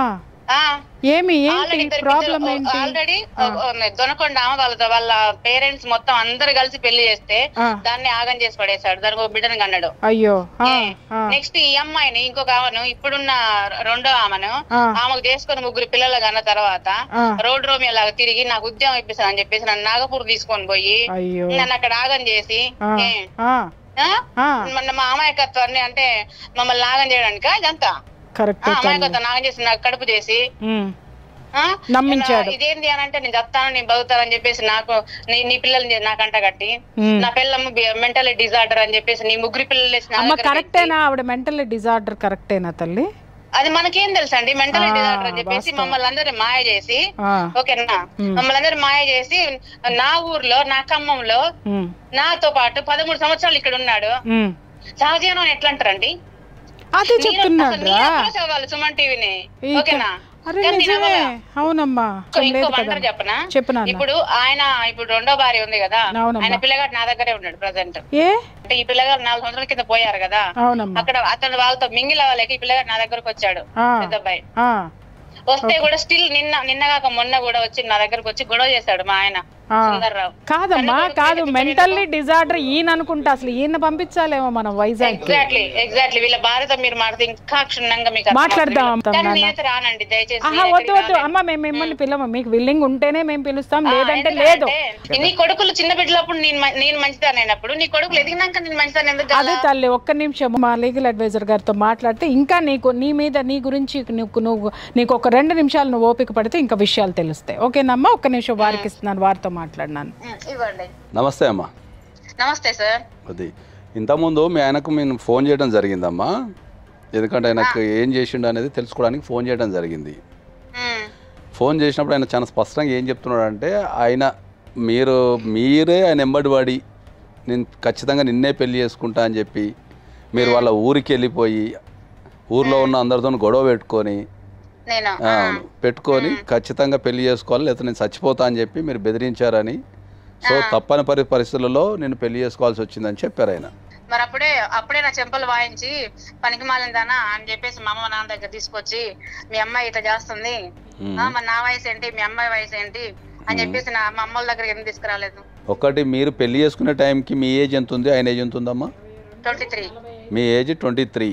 ఏమి ఏంటి ప్రాబ్లం ఏంటి ఆల్రెడీ దొనకొండ ఆమె వాళ్ళతో వాళ్ళ పేరెంట్స్ మొత్తం అందరు కలిసి పెళ్లి చేస్తే ఆ. దాన్ని ఆగం చేసి పడేశాడు దానికి ఒక బిడ్డను కన్నాడు అయ్యో ఆ, ఆ, నెక్స్ట్ ఈ అమ్మాయిని ఇంకొక ఆమెను ఇప్పుడున్న రెండో ఆమెను ఆ. ఆమెకు చేసుకొని ముగ్గురు పిల్లలు కన్న తర్వాత ఆ. రోడ్ రోమి లాగా తిరిగి నాకు ఉద్యోగం ఇప్పిస్తాను అని చెప్పేసి నన్ను నాగపూర్ తీసుకొని పోయి అయ్యో నన్ను అక్కడ ఆగం చేసి ఆ, ఏ, ఆ, ఆ? ఆ, మన మా అమాయకత్వాన్ని అంటే మమ్మల్ని నాగం చేయడానిక ఇదంతా కరెక్టే ఆ, తల్లి అమాయకత్వం నాగం చేసి నాకు కడుపు చేసి ఉమ్, ఆ? నమ్మించాడు. నా- ఇదేంటి అని అంటే నేను చెప్తాను నేను బతుకుతానని చెప్పేసి నాకు నీ నీ పిల్లల్ని నాకంట కట్టి ఉమ్. నా పిల్లమ్మ మెంటల్ డిజార్డర్ అని చెప్పేసి నీ ముగ్గురు పిల్లలు వేసి నా అమ్మ దగ్గర పెట్టి- కరెక్టేనా ఆవిడ మెంటల్ డిజార్డర్ కరెక్టేనా తల్లి అది మనకేం తెలుసు అండి మెంటల్ ఆ, డిజార్డర్ అని చెప్పేసి వాస్తవం. మమ్మల్ని అందరిని మాయ చేసి ఆ, ఓకేనా మమ్మల్ని అందరిని మాయ చేసి నా ఊర్లో నా ఖమ్మంలో ఉమ్, నాతో పాటు పదమూడు సంవత్సరాలు ఇక్కడ ఉన్నాడు ఉమ్. సహజీవనం ఎట్లా అంటారండి అదే నేను- చెప్తున్నాడు అసలు నేను ఎప్పుడో చదవాలి సుమన్ టీవీని ఈ- ఓకేనా అరే కానీ నేను నిజమే అవ్వగా. అవునమ్మా ఇంకో- ఇంకో లేదు వంటరు కదా చెప్పనా చెప్పు నాన్న ఇప్పుడు ఆయన ఇప్పుడు రెండో భార్య ఉంది కదా అవునమ్మా. ఆయన పిల్లగాడు నా దగ్గరే ఉన్నాడు ప్రజెంట్ ఏ అంటే ఈ పిల్లగాడు నాలుగు సంవత్సరాల కింద పోయారు కదా అవునమ్మా అక్కడ అతను వాళ్ళతో మింగిల్ అవ్వలేక ఈ పిల్లగాడు నా దగ్గరకు వచ్చాడు ఆ, పెద్ద అబ్బాయి ఆ, వస్తే కూడా స్టిల్ నిన్న నిన్నగాక మొన్న కూడా వచ్చి నా దగ్గరకు వచ్చి గొడవ చేశాడు మా ఆయన ఆ. సుందర్రావు కాదమ్మా కనుక కాదు వీళ్ళకి మెంటల్లీ డిజార్డర్ ఈయన అనుకుంటా అసలు ఈయన పంపించాలేమో మనం వైజాగ్ ఎగ్జాక్ట్లీ ఎగ్జాక్ట్లీ వీళ్ళ భార్యతో మీరు మాట్లాడితే ఇంకా క్షుణ్ణంగా మీకు అర్థమవుతుంది. మాట్లాడదాం, కానీ నాన్న. నేనైతే రానండి దయచేసి ఆహా నేనైతే వద్దు వద్దు రాలేను. అమ్మ మేము మిమ్మల్ని పిల్లము మీకు విల్లింగ్ ఉంటేనే మేము పిలుస్తాం లేదంటే ఎందుకంటే లేదు నీ కొడుకులు చిన్న బిడ్డలప్పుడు నేను మ- నేను మంచిదాన్ని అయినప్పుడు నీ కొడుకులు ఎదిగినాక నేను మంచిదాన్ని ఎందుకు కాదా? అదే తల్లి ఒక్క నిమిషం మా లీగల్ అడ్వైజర్ గారితో మాట్లాడితే ఇంకా నీకు నీ మీద నీ గురించి నువ్వు నువ్వు నీకు ఒక రెండు నిమిషాలు నువ్వు ఓపిక పడితే ఇంకా విషయాలు తెలుస్తాయి ఓకేనమ్మా ఒక్క నిమిషం వారికి ఇస్తున్నాను వారితో మాట్లాడినాను ఉం, ఇవ్వండి నమస్తే అమ్మా నమస్తే సార్ అది ఇంతకుముందు మీ ఆయనకు నేను ఫోన్ చేయడం జరిగిందమ్మా ఎందుకంటే ఆయనకు ఏం చేసిండు అనేది తెలుసుకోవడానికి ఫోన్ చేయడం జరిగింది ఉం, ఫోన్ చేసినప్పుడు ఆయన చాలా స్పష్టంగా ఏం చెప్తున్నాడు అంటే ఆయన మీరు మీరే ఆయన ఎంబడి పడి నేను ఖచ్చితంగా నిన్నే పెళ్లి చేసుకుంటా అని చెప్పి మీరు వాళ్ళ ఊరికి వెళ్ళిపోయి ఊర్లో ఉన్న అందరితో గొడవ పెట్టుకొని నేను ఆ, పెట్టుకొని ఖచ్చితంగా పెళ్లి చేసుకోవాలి లేకపోతే నేను చచ్చిపోతా అని చెప్పి మీరు బెదిరించారని సో తప్పని పరి పరిస్థితులలో నేను పెళ్లి చేసుకోవాల్సి వచ్చిందని చెప్పారు ఆయన మరి అప్పుడే అప్పుడే నా చెంపలు వాయించి పనికి మాలిందానా అని చెప్పేసి మా అమ్మ నాన్న దగ్గర తీసుకొచ్చి మీ అమ్మాయి ఇట్లా చేస్తుంది మ్మ్. ఆ, మరి నా వయసు ఏంటి మీ అమ్మాయి వయసు ఏంటి అని చెప్పేసి నా మా అమ్మ వాళ్ళ దగ్గర ఎందుకు తీసుకురాలేదు ఒకటి మీరు పెళ్లి చేసుకునే టైంకి మీ ఏజ్ ఎంత ఉంది ఆయన ఏజ్ ఎంత ఉందమ్మా ట్వంటీ త్రీ మీ ఏజ్ ట్వంటీ త్రీ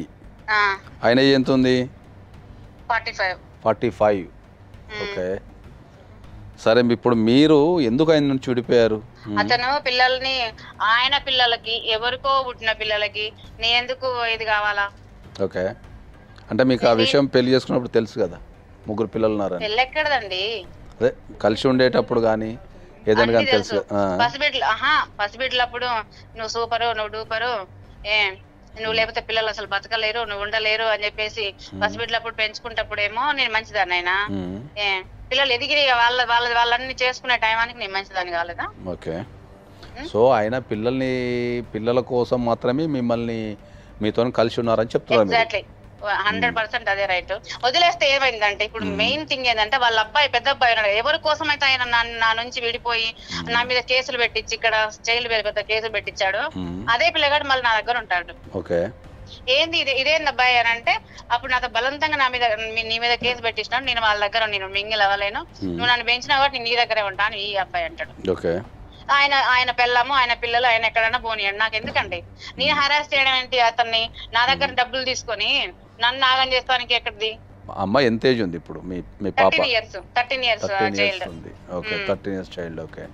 ఆయన ఏజ్ ఎంత ఉంది forty five forty five okay సరే ఇప్పుడు మీరు ఎందుకు ఆయన నుంచి విడిపోయారు అతను పిల్లల్ని ఆయన పిల్లలకి ఎవరికో పుట్టిన పిల్లలకి నేను ఎందుకు ఇది కావాలా ఓకే అంటే మీకు ఆ విషయం పెళ్లి చేసుకున్నప్పుడు తెలుసు కదా ముగ్గురు పిల్లలు ఉన్నారని పెళ్ళెక్కడదండి అదే కలిసి ఉండేటప్పుడు కానీ ఏదైనా అన్ని కానీ తెలుసు తెలుసు కదా. ఆ. పసిబిడ్డలు ఆహా పసిబిడ్డలప్పుడు నువ్వు సూపరు నువ్వు డూపరు ఏ నువ్వు లేకపోతే పిల్లలు అసలు బతకలేరు నువ్వు ఉండలేరు అని చెప్పేసి పసిబిడ్డలప్పుడు పెంచుకుంటప్పుడేమో నేను మంచిదాన్ని అయినా మ్మ్. ఏ పిల్లలు ఎదిగిరి వాళ్ళ వాళ్ళ వాళ్ళన్ని చేసుకునే టైమానికి నేను మంచిదాన్ని కాలేదా ఓకే సో ఆయన పిల్లల్ని పిల్లల కోసం మాత్రమే మిమ్మల్ని మీతో కలిసి ఉన్నారని చెప్తున్నారు మీరు ఎగ్జాక్ట్లీ హండ్రెడ్ పర్సెంట్ అదే రైట్ వదిలేస్తే ఏమైందంటే ఇప్పుడు మెయిన్ థింగ్ ఏంటంటే వాళ్ళ అబ్బాయి పెద్ద అబ్బాయి ఉన్నాడు ఎవరి కోసం అయితే ఆయన నా నా నుంచి విడిపోయి నా మీద కేసులు పెట్టించి ఇక్కడ జైలు పెద్ద కేసులు పెట్టించాడు మ్మ్. అదే పిల్లగాడు మళ్ళీ నా దగ్గర ఉంటాడు ఓకే ఏంది ఇది ఇదేంది అబ్బాయి అని అంటే అప్పుడు నాతో బలవంతంగా నా మీద మీ- నీ మీద కేసు పెట్టించినాడు నేను వాళ్ళ దగ్గర నేను మింగిల్ అవ్వలేను నువ్వు నన్ను పెంచినా కాబట్టి నేను నీ దగ్గరే ఉంటాను ఈ అబ్బాయి అంటాడు ఓకే ఆయన ఆయన పిల్లము ఆయన పిల్లలు ఆయన ఎక్కడైనా పోనీయండి నాకు ఎందుకండి నేను హరాస్ చేయడం ఏంటి అతన్ని నా దగ్గర డబ్బులు తీసుకొని నన్ను నాగం చేస్తానికి ఎక్కడిది అమ్మ ఎంత ఏజ్ ఉంది ఇప్పుడు మీ మీ పాప thirteen years thirteen years thirteen child years ఉంది okay thirteen years child okay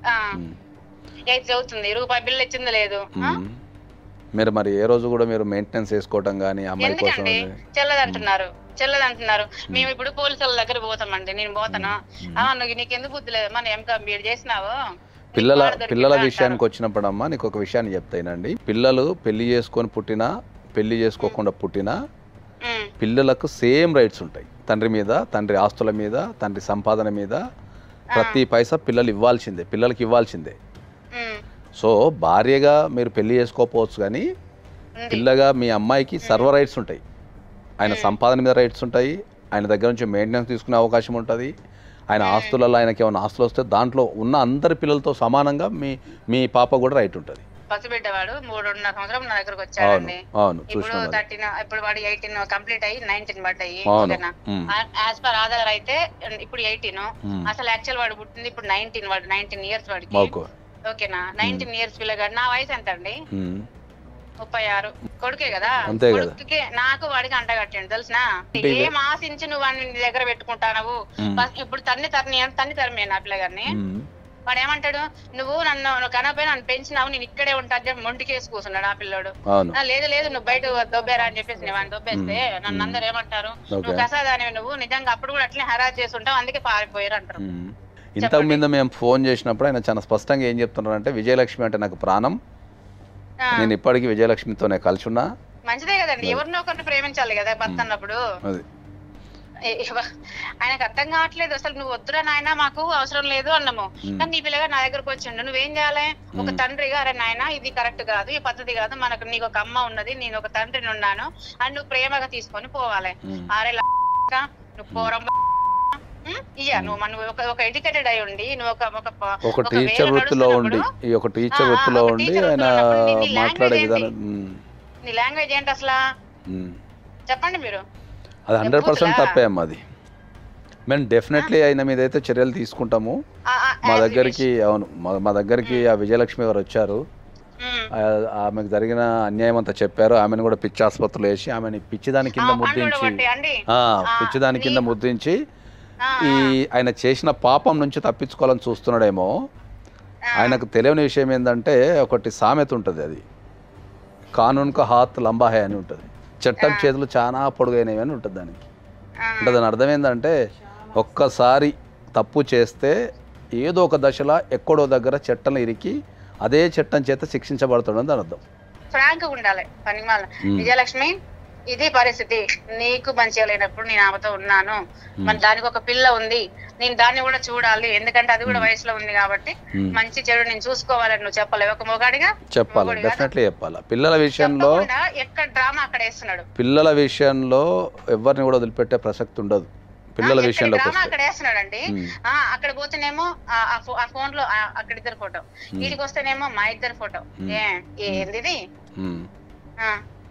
eighth చదువుతుంది రూపాయి బిల్లు ఇచ్చింది లేదు ఆ? మీరు మరి ఏ రోజు కూడా మీరు మెయింటెనెన్స్ చేసుకోవటం కానీ అమ్మాయి కోసం ఎందుకండి చెల్లదంటున్నారు చెల్లదంటున్నారు మేము ఇప్పుడు పోలీసుల దగ్గర పోతామండి నేను పోతాను ఆ నువ్వు నీకెందుకు బుద్ధి లేదు మన ఎంకా మీరు చేసినావు నీకు పిల్లల వాడు దొరికిందా పిల్లల అంటారు. విషయానికి వచ్చినప్పుడు అమ్మా నీకు ఒక విషయాన్ని చెప్తానండి పిల్లలు పెళ్లి చేసుకొని పుట్టినా పెళ్లి చేసుకోకుండా పుట్టినా ఉమ్, పిల్లలకు సేమ్ రైట్స్ ఉంటాయి తండ్రి మీద తండ్రి ఆస్తుల మీద తండ్రి సంపాదన మీద ప్రతి పైసా పిల్లలు ఇవ్వాల్సిందే పిల్లలకి ఇవ్వాల్సిందే ఉమ్, సో భార్యగా మీరు పెళ్లి చేసుకోకపోవచ్చు కానీ ఉంది. పిల్లగా మీ అమ్మాయికి సర్వ రైట్స్ ఉంటాయి ఆయన సంపాదన మీద రైట్స్ ఉంటాయి ఆయన దగ్గర నుంచి మెయింటెనెన్స్ తీసుకునే అవకాశం ఉంటుంది ఆయన ఆస్తులలో ఆయనకి ఏమైనా ఆస్తులు వస్తే దాంట్లో ఉన్న అందరి పిల్లలతో సమానంగా మీ మీ పాప కూడా రైట్ ఉంటుంది పసిబిడ్డవాడు మూడున్నర సంవత్సరం నా దగ్గరకు అవును వచ్చాడండి అవును ఇప్పుడు చూసినాం అది. థర్టీన్ ఇప్పుడు వాడు ఎయిటీన్ కంప్లీట్ అయ్యి నైన్టీన్ పడ్డాయి అవును ఓకేనా ఉమ్, యాజ్ పర్ ఆధార్ అయితే ఇప్పుడు ఎయిటీన్ ఉమ్. అసలు యాక్చువల్ వాడు పుట్టింది ఇప్పుడు నైన్టీన్ వాడు నైన్టీన్ ఇయర్స్ వాడికి ఓకే ఓకేనా నైన్టీన్ ఇయర్స్ పిల్లగాడు నా వయసు ఎంత అండి ఉమ్, ముప్పై ఆరు కొడుకే కదా అంతే కదా. కొడుకుకి నాకు వాడికి అంట కట్టిండు తెలిసిన అంటే ఇదే- ఏం ఆశించి నువ్వు వాడిని నీ దగ్గర పెట్టుకుంటావు ఉమ్. ఇప్పుడు తన్ని తన్ని తన్ని తరమే నా పిల్లగారిని ఉమ్, వాడు ఏమంటాడు నువ్వు నన్ను నువ్వు కనపై నన్ను పెంచినావు నేను ఇక్కడే ఉంటా అని చెప్పి మొండికేసి కూర్చున్నాడు ఆ పిల్లోడు అవును ఆ, లేదు లేదు నువ్వు బయట దొబ్బేరా అని చెప్పేసి నేను వాడిని దొబ్బేస్తే నన్ను అందరు ఏమంటారు నువ్వు కసాదాని నువ్వు నిజంగా అప్పుడు కూడా అట్లే హరాజ్ చేసి ఉంటావు అందుకే పారిపోయారు అంటారు ఉమ్. ఇంతకు మీద మేము ఫోన్ చేసినప్పుడు ఆయన చాలా స్పష్టంగా ఏం చెప్తున్నారంటే విజయలక్ష్మి అంటే నాకు ప్రాణం ఆ, నేను ఇప్పటికీ విజయలక్ష్మితోనే కలిసి ఉన్నా మంచిదే కదండి ఎవరినో ఒకరిని ప్రేమించాలి కదా భర్త అన్నప్పుడు అది ఏ- ఇవ- ఆయనకు అర్థం కావట్లేదు అసలు నువ్వు వద్దురా నాయన మాకు అవసరం లేదు అన్నాము కానీ నీ పిల్లగా నా దగ్గరకు వచ్చిండు నువ్వేం చేయాలి ఒక తండ్రిగా అరే నాయన ఇది కరెక్ట్ కాదు ఈ పద్ధతి కాదు మనకు నీకు ఒక అమ్మ ఉన్నది నేను ఒక తండ్రిని ఉన్నాను అని నువ్వు ప్రేమగా తీసుకొని పోవాలి ఉమ్. అరే ల- నువ్వు పోరం ఇయ్య నువ్వు మన ఒక ఒక ఎడ్యుకేటెడ్ అయి ఉండి నువ్వు ఒక ఒక ప- ఒక ఒక టీచర్ వేలో వృత్తిలో ఉండి నడుస్తున్నప్పుడు ఈ ఒక టీచర్ ఆ, వృత్తిలో ఒక ఉండి టీచర్ ఆయన వృత్తిలో ఉన్నప్పుడు నీ- నీ మాట్లాడే language విధానం ఏంటి? ఉమ్, నీ లాంగ్వేజ్ ఏంటి అసలు ఉమ్. చెప్పండి మీరు అది హండ్రెడ్ పర్సెంట్ బూతులా? తప్పే అమ్మ అది మేము డెఫినెట్లీ ఆయన మీద అయితే చర్యలు తీసుకుంటాము ఆ, ఆ, మా as you దగ్గరికి అవును మా- మా దగ్గరికి ఆ విజయలక్ష్మి గారు వచ్చారు wish. ఉమ్. ఆ- ఆమెకు జరిగిన అన్యాయం అంతా చెప్పారు ఆమెను కూడా పిచ్చి ఆసుపత్రిలో వేసి ఆమెని పిచ్చిదాని కింద ఆ, పండు ముద్రించి కొట్టి అండి ఆ, ఆ, పిచ్చిదాని కింద నీ- ముద్రించి ఆ, ఈ ఆయన చేసిన పాపం నుంచి తప్పించుకోవాలని చూస్తున్నాడేమో ఆయనకు తెలియని విషయం ఏంటంటే ఒకటి సామెత ఉంటుంది అది కానూన్ కా హాత్ లంబా హై అని ఉంటుంది చట్టం చేతులు చాలా పొడుగైనవి అని ఉంటుంది దానికి ఆ, అంటే దాని అర్థం ఏంటంటే ఒక్కసారి తప్పు చేస్తే ఏదో ఒక దశలో ఎక్కడో దగ్గర చట్టం ఇరికి అదే చట్టం చేత శిక్షించబడుతుందని దాని అర్థం ఫ్రాంక్ గా ఉండాలి పనిమాల విజయలక్ష్మి ఇది పరిస్థితి నీకు మంచిగా లేనప్పుడు నేను ఆమెతో ఉన్నాను మరి దానికి ఒక పిల్ల ఉంది నేను దాన్ని కూడా చూడాలి ఎందుకంటే అది కూడా వయసులో ఉంది కాబట్టి మంచి చెడు నేను చూసుకోవాలని నువ్వు చెప్పలేవు ఒక మొగాడిగా చెప్పాలి మొగుడిగా డెఫినెట్లీ చెప్పాలి పిల్లల విషయంలో చెప్పకుండా ఎక్కడ డ్రామా అక్కడ వేస్తున్నాడు పిల్లల విషయంలో ఎవరిని కూడా వదిలిపెట్టే ప్రసక్తి ఉండదు పిల్లల ఎక్కడ విషయంలోకి డ్రామా వస్తే అక్కడ వేస్తున్నాడండి ఉమ్. ఆ అక్కడ పోతేనేమో ఆ- ఆ ఫో- ఆ ఫోన్ లో ఆ- అక్కడ ఇద్దరు ఫోటో వీడికి వస్తేనేమో మా ఇద్దరు ఫోటో ఏ ఏంది ఇది ఉమ్. ఆ,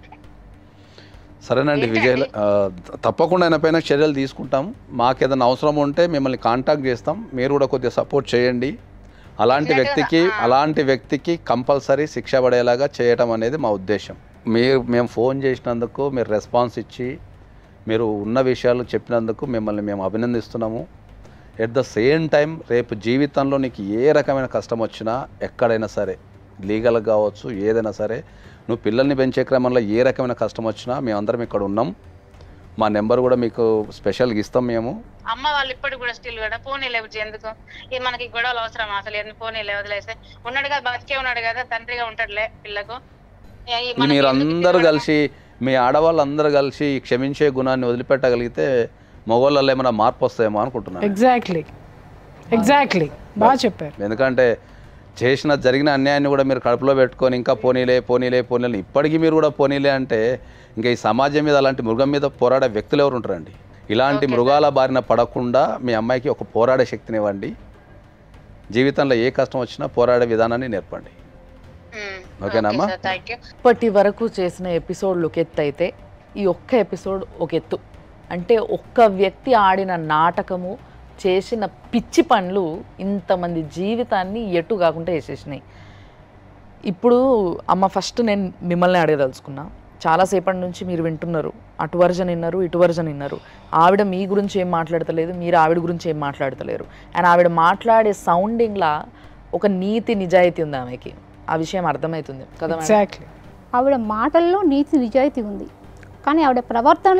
సరేనండి విజయ్ ఆ, తప్పకుండా ఆయన పైన చర్యలు తీసుకుంటాం మాకు ఏదైనా అవసరం ఉంటే మిమ్మల్ని కాంటాక్ట్ చేస్తాం మీరు కూడా కొద్దిగా సపోర్ట్ చేయండి అలాంటి వ్యక్తికి అలాంటి వ్యక్తికి కంపల్సరీ శిక్ష పడేలాగా చేయటం అనేది మా ఉద్దేశం మీరు మేము ఫోన్ చేసినందుకు మీరు రెస్పాన్స్ ఇచ్చి మీరు ఉన్న విషయాలు చెప్పినందుకు మిమ్మల్ని మేము అభినందిస్తున్నాము ఎట్ ద సేమ్ టైం రేపు జీవితంలో నీకు ఏ రకమైన కష్టం వచ్చినా ఎక్కడైనా సరే లీగల్ కావచ్చు ఏదైనా సరే నువ్వు పిల్లల్ని పెంచే క్రమంలో ఏ రకమైన కష్టం వచ్చినా మేమందరం ఇక్కడ ఉన్నాం మా నెంబర్ కూడా మీకు స్పెషల్గా ఇస్తాం మేము అమ్మ వాళ్ళు ఇప్పటికి కూడా స్టిల్ కూడా పోనీ లేవు ఎందుకు ఇది మనకి గొడవలు అవసరం అసలు ఎందుకు పోనీ లేవు వదిలేస్తే ఉన్నాడు కదా బతికే ఉన్నాడు కదా తండ్రిగా ఉంటాడులే పిల్లకు ఏ, ఈ ఇది మనకి మీరు ఎందుకు అందరూ తిరగడం? కలిసి మీ ఆడవాళ్ళు అందరూ కలిసి ఈ క్షమించే గుణాన్ని వదిలిపెట్టగలిగితే మగవాళ్ళలో ఏమైనా మార్పు వస్తాయేమో అనుకుంటున్నాను ఎగ్జాక్ట్లీ ఎగ్జాక్ట్లీ బాగా చెప్పారు ఎందుకంటే చేసిన జరిగిన అన్యాయాన్ని కూడా మీరు కడుపులో పెట్టుకొని ఇంకా పోనీలే పోనీలే పోనీలే ఇప్పటికీ మీరు కూడా పోనీలే అంటే ఇంకా ఈ సమాజం మీద అలాంటి మృగం మీద పోరాడే వ్యక్తులు ఎవరు ఉంటారండి ఇలాంటి మృగాల బారిన పడకుండా మీ అమ్మాయికి ఒక పోరాడే శక్తిని ఇవ్వండి జీవితంలో ఏ కష్టం వచ్చినా పోరాడే విధానాన్ని నేర్పండి ఉమ్, ఓకేనమ్మా? ఓకే సార్, థ్యాంక్ యూ ఇప్పటి వరకు చేసిన ఎపిసోడ్లు ఒక ఎత్తు అయితే ఈ ఒక్క ఎపిసోడ్ ఒక ఎత్తు అంటే ఒక్క వ్యక్తి ఆడిన నాటకము చేసిన పిచ్చి పనులు ఇంతమంది జీవితాన్ని ఎటు కాకుండా వేసేసినాయి ఇప్పుడు అమ్మ ఫస్ట్ నేను మిమ్మల్ని అడగదలుచుకున్నా చాలాసేపటి నుంచి మీరు వింటున్నారు అటు వర్జన్ విన్నారు ఇటు వర్జన్ విన్నారు ఆవిడ మీ గురించి ఏం మాట్లాడతలేదు మీరు ఆవిడ గురించి ఏం మాట్లాడతలేరు అండ్ ఆవిడ మాట్లాడే సౌండింగ్లా ఒక నీతి నిజాయితీ ఉంది ఆమెకి ఆ విషయం అర్థమవుతుంది కదా మేడం? ఎగ్జాక్ట్లీ ఆవిడ మాటల్లో నీతి నిజాయితీ ఉంది కానీ ఆవిడ ప్రవర్తనలో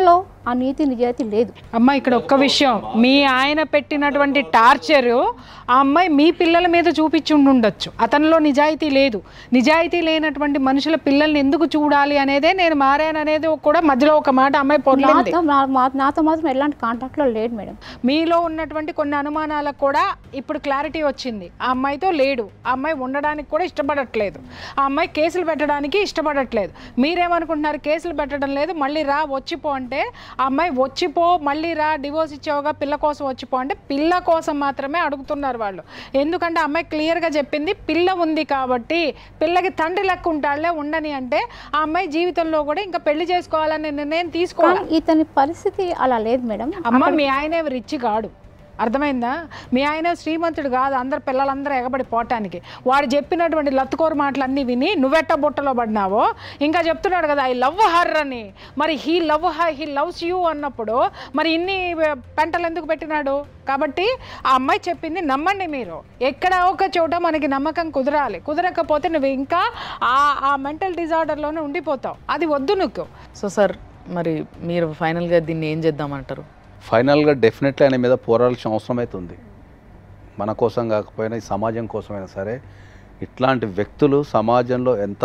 ఆ నీతి నిజాయితీ లేదు అమ్మ ఇక్కడ ఒక్క విషయం మీ ఆయన పెట్టినటువంటి టార్చర్ ఆ అమ్మాయి మీ పిల్లల మీద చూపించి ఉండొచ్చు అతనిలో నిజాయితీ లేదు నిజాయితీ లేనటువంటి మనుషుల పిల్లల్ని ఎందుకు చూడాలి అనేదే నేను మారాననేది కూడా మధ్యలో ఒక మాట అమ్మాయి పొందింది నాతో నా- మా- నాతో మాత్రం ఎలాంటి కాంటాక్ట్లో లేడు మేడం మీలో ఉన్నటువంటి కొన్ని అనుమానాలకు కూడా ఇప్పుడు క్లారిటీ వచ్చింది ఆ అమ్మాయితో లేడు ఆ అమ్మాయి ఉండడానికి కూడా ఇష్టపడట్లేదు ఆ అమ్మాయి కేసులు పెట్టడానికి ఇష్టపడట్లేదు మీరేమనుకుంటున్నారు కేసులు పెట్టడం లేదు మళ్ళీ రా వచ్చిపో అంటే ఆ అమ్మాయి వచ్చిపో మళ్ళీ రా డివోర్స్ ఇచ్చావుగా పిల్ల కోసం వచ్చిపో అంటే పిల్ల కోసం మాత్రమే అడుగుతున్నారు వాళ్ళు ఎందుకంటే ఆ అమ్మాయి క్లియర్గా చెప్పింది పిల్ల ఉంది కాబట్టి పిల్లకి తండ్రి లెక్క ఉంటాడులే ఉండని అంటే ఆ అమ్మాయి జీవితంలో కూడా ఇంకా పెళ్లి చేసుకోవాలనే నిర్ణయం తీసుకోవాలి కానీ ఇతని పరిస్థితి అలా లేదు మేడం అమ్మ మీ ఆయన ఎవరు రిచ్ కాడు అర్థమైందా మీ ఆయన శ్రీమంతుడు కాదు అందరు పిల్లలందరూ ఎగబడి పోవటానికి వాడు చెప్పినటువంటి లత్తుకోరు మాటలన్నీ విని నువ్వెట్ట బుట్టలో పడినావో ఇంకా చెప్తున్నాడు కదా ఐ లవ్ హర్ అని మరి he love her he loves you అన్నప్పుడు మరి ఇన్ని పెంటలు ఎందుకు పెట్టినాడు కాబట్టి ఆ అమ్మాయి చెప్పింది నమ్మండి మీరు ఎక్కడ ఒక చోట మనకి నమ్మకం కుదరాలి కుదరకపోతే నువ్వు ఇంకా ఆ ఆ మెంటల్ డిజార్డర్లోనే ఉండిపోతావు అది వద్దు నువ్వు సో సార్ మరి మీరు ఫైనల్గా దీన్ని ఏం చేద్దామంటారు ఫైనల్గా డెఫినెట్లీ ఆయన మీద పోరాడాల్సిన అవసరం అయితే ఉంది మన కోసం కాకపోయినా ఈ సమాజం కోసమైనా సరే ఇట్లాంటి వ్యక్తులు సమాజంలో ఎంత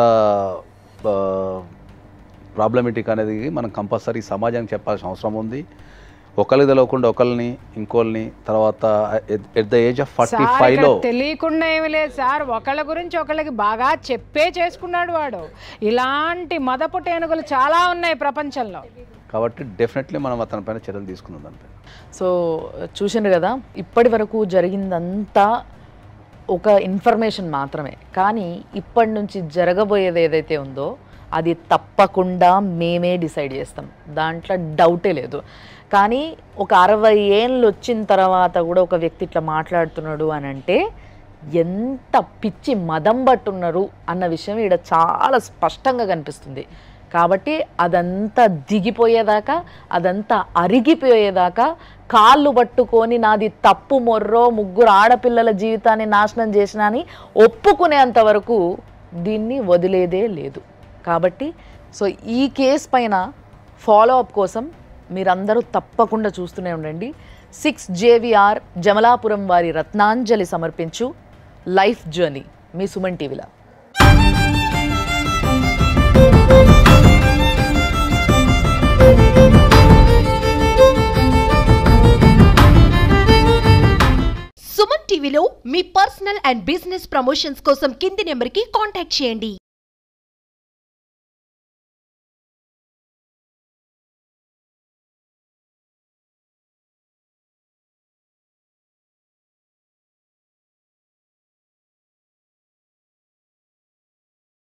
ప్రాబ్లమేటిక్ అనేది మనం కంపల్సరీ సమాజానికి చెప్పాల్సిన అవసరం ఉంది ఒకరికి తెలియకుండా ఒకరిని ఇంకోళ్ళని తర్వాత at the age of forty sir ఫైవ్లో ఇక్కడ తెలియకుండా ఏమి లేదు సార్ ఒకళ్ళ గురించి ఒకళ్ళకి బాగా చెప్పే చేసుకున్నాడు వాడు ఇలాంటి మదపు టేనుగులు చాలా ఉన్నాయి ప్రపంచంలో కాబట్టి డెఫినెట్లీ మనం అతని పైన చర్యలు తీసుకుందాం దానిపైన సో చూసిండ్రు కదా ఇప్పటి వరకు జరిగిందంతా ఒక ఇన్ఫర్మేషన్ మాత్రమే కానీ ఇప్పటి నుంచి జరగబోయేది ఏదైతే ఉందో అది తప్పకుండా మేమే డిసైడ్ చేస్తాం దాంట్లో డౌటే లేదు కానీ ఒక అరవై ఏళ్ళు వచ్చిన తర్వాత కూడా ఒక వ్యక్తి ఇట్లా మాట్లాడుతున్నాడు అని అంటే ఎంత పిచ్చి మదం పట్టున్నారు అన్న విషయం ఇక్కడ చాలా స్పష్టంగా కనిపిస్తుంది కాబట్టి అదంతా దిగిపోయేదాకా అదంతా అరిగిపోయేదాకా కాళ్ళు పట్టుకొని నాది తప్పు మొర్రో ముగ్గురు ఆడపిల్లల జీవితాన్ని నాశనం చేసిన అని ఒప్పుకునేంత వరకు దీన్ని వదిలేదే లేదు కాబట్టి సో ఈ కేస్ పైన ఫాలో అప్ కోసం మీరందరూ తప్పకుండా చూస్తూనే ఉండండి సిక్స్ జేవిఆర్ జమలాపురం వారి రత్నాంజలి సమర్పించు లైఫ్ జర్నీ మీ సుమన్ టీవీలో సుమన్ టీవీలో మీ పర్సనల్ అండ్ బిజినెస్ ప్రమోషన్స్ కోసం కింది నెంబర్కి కాంటాక్ట్ చేయండి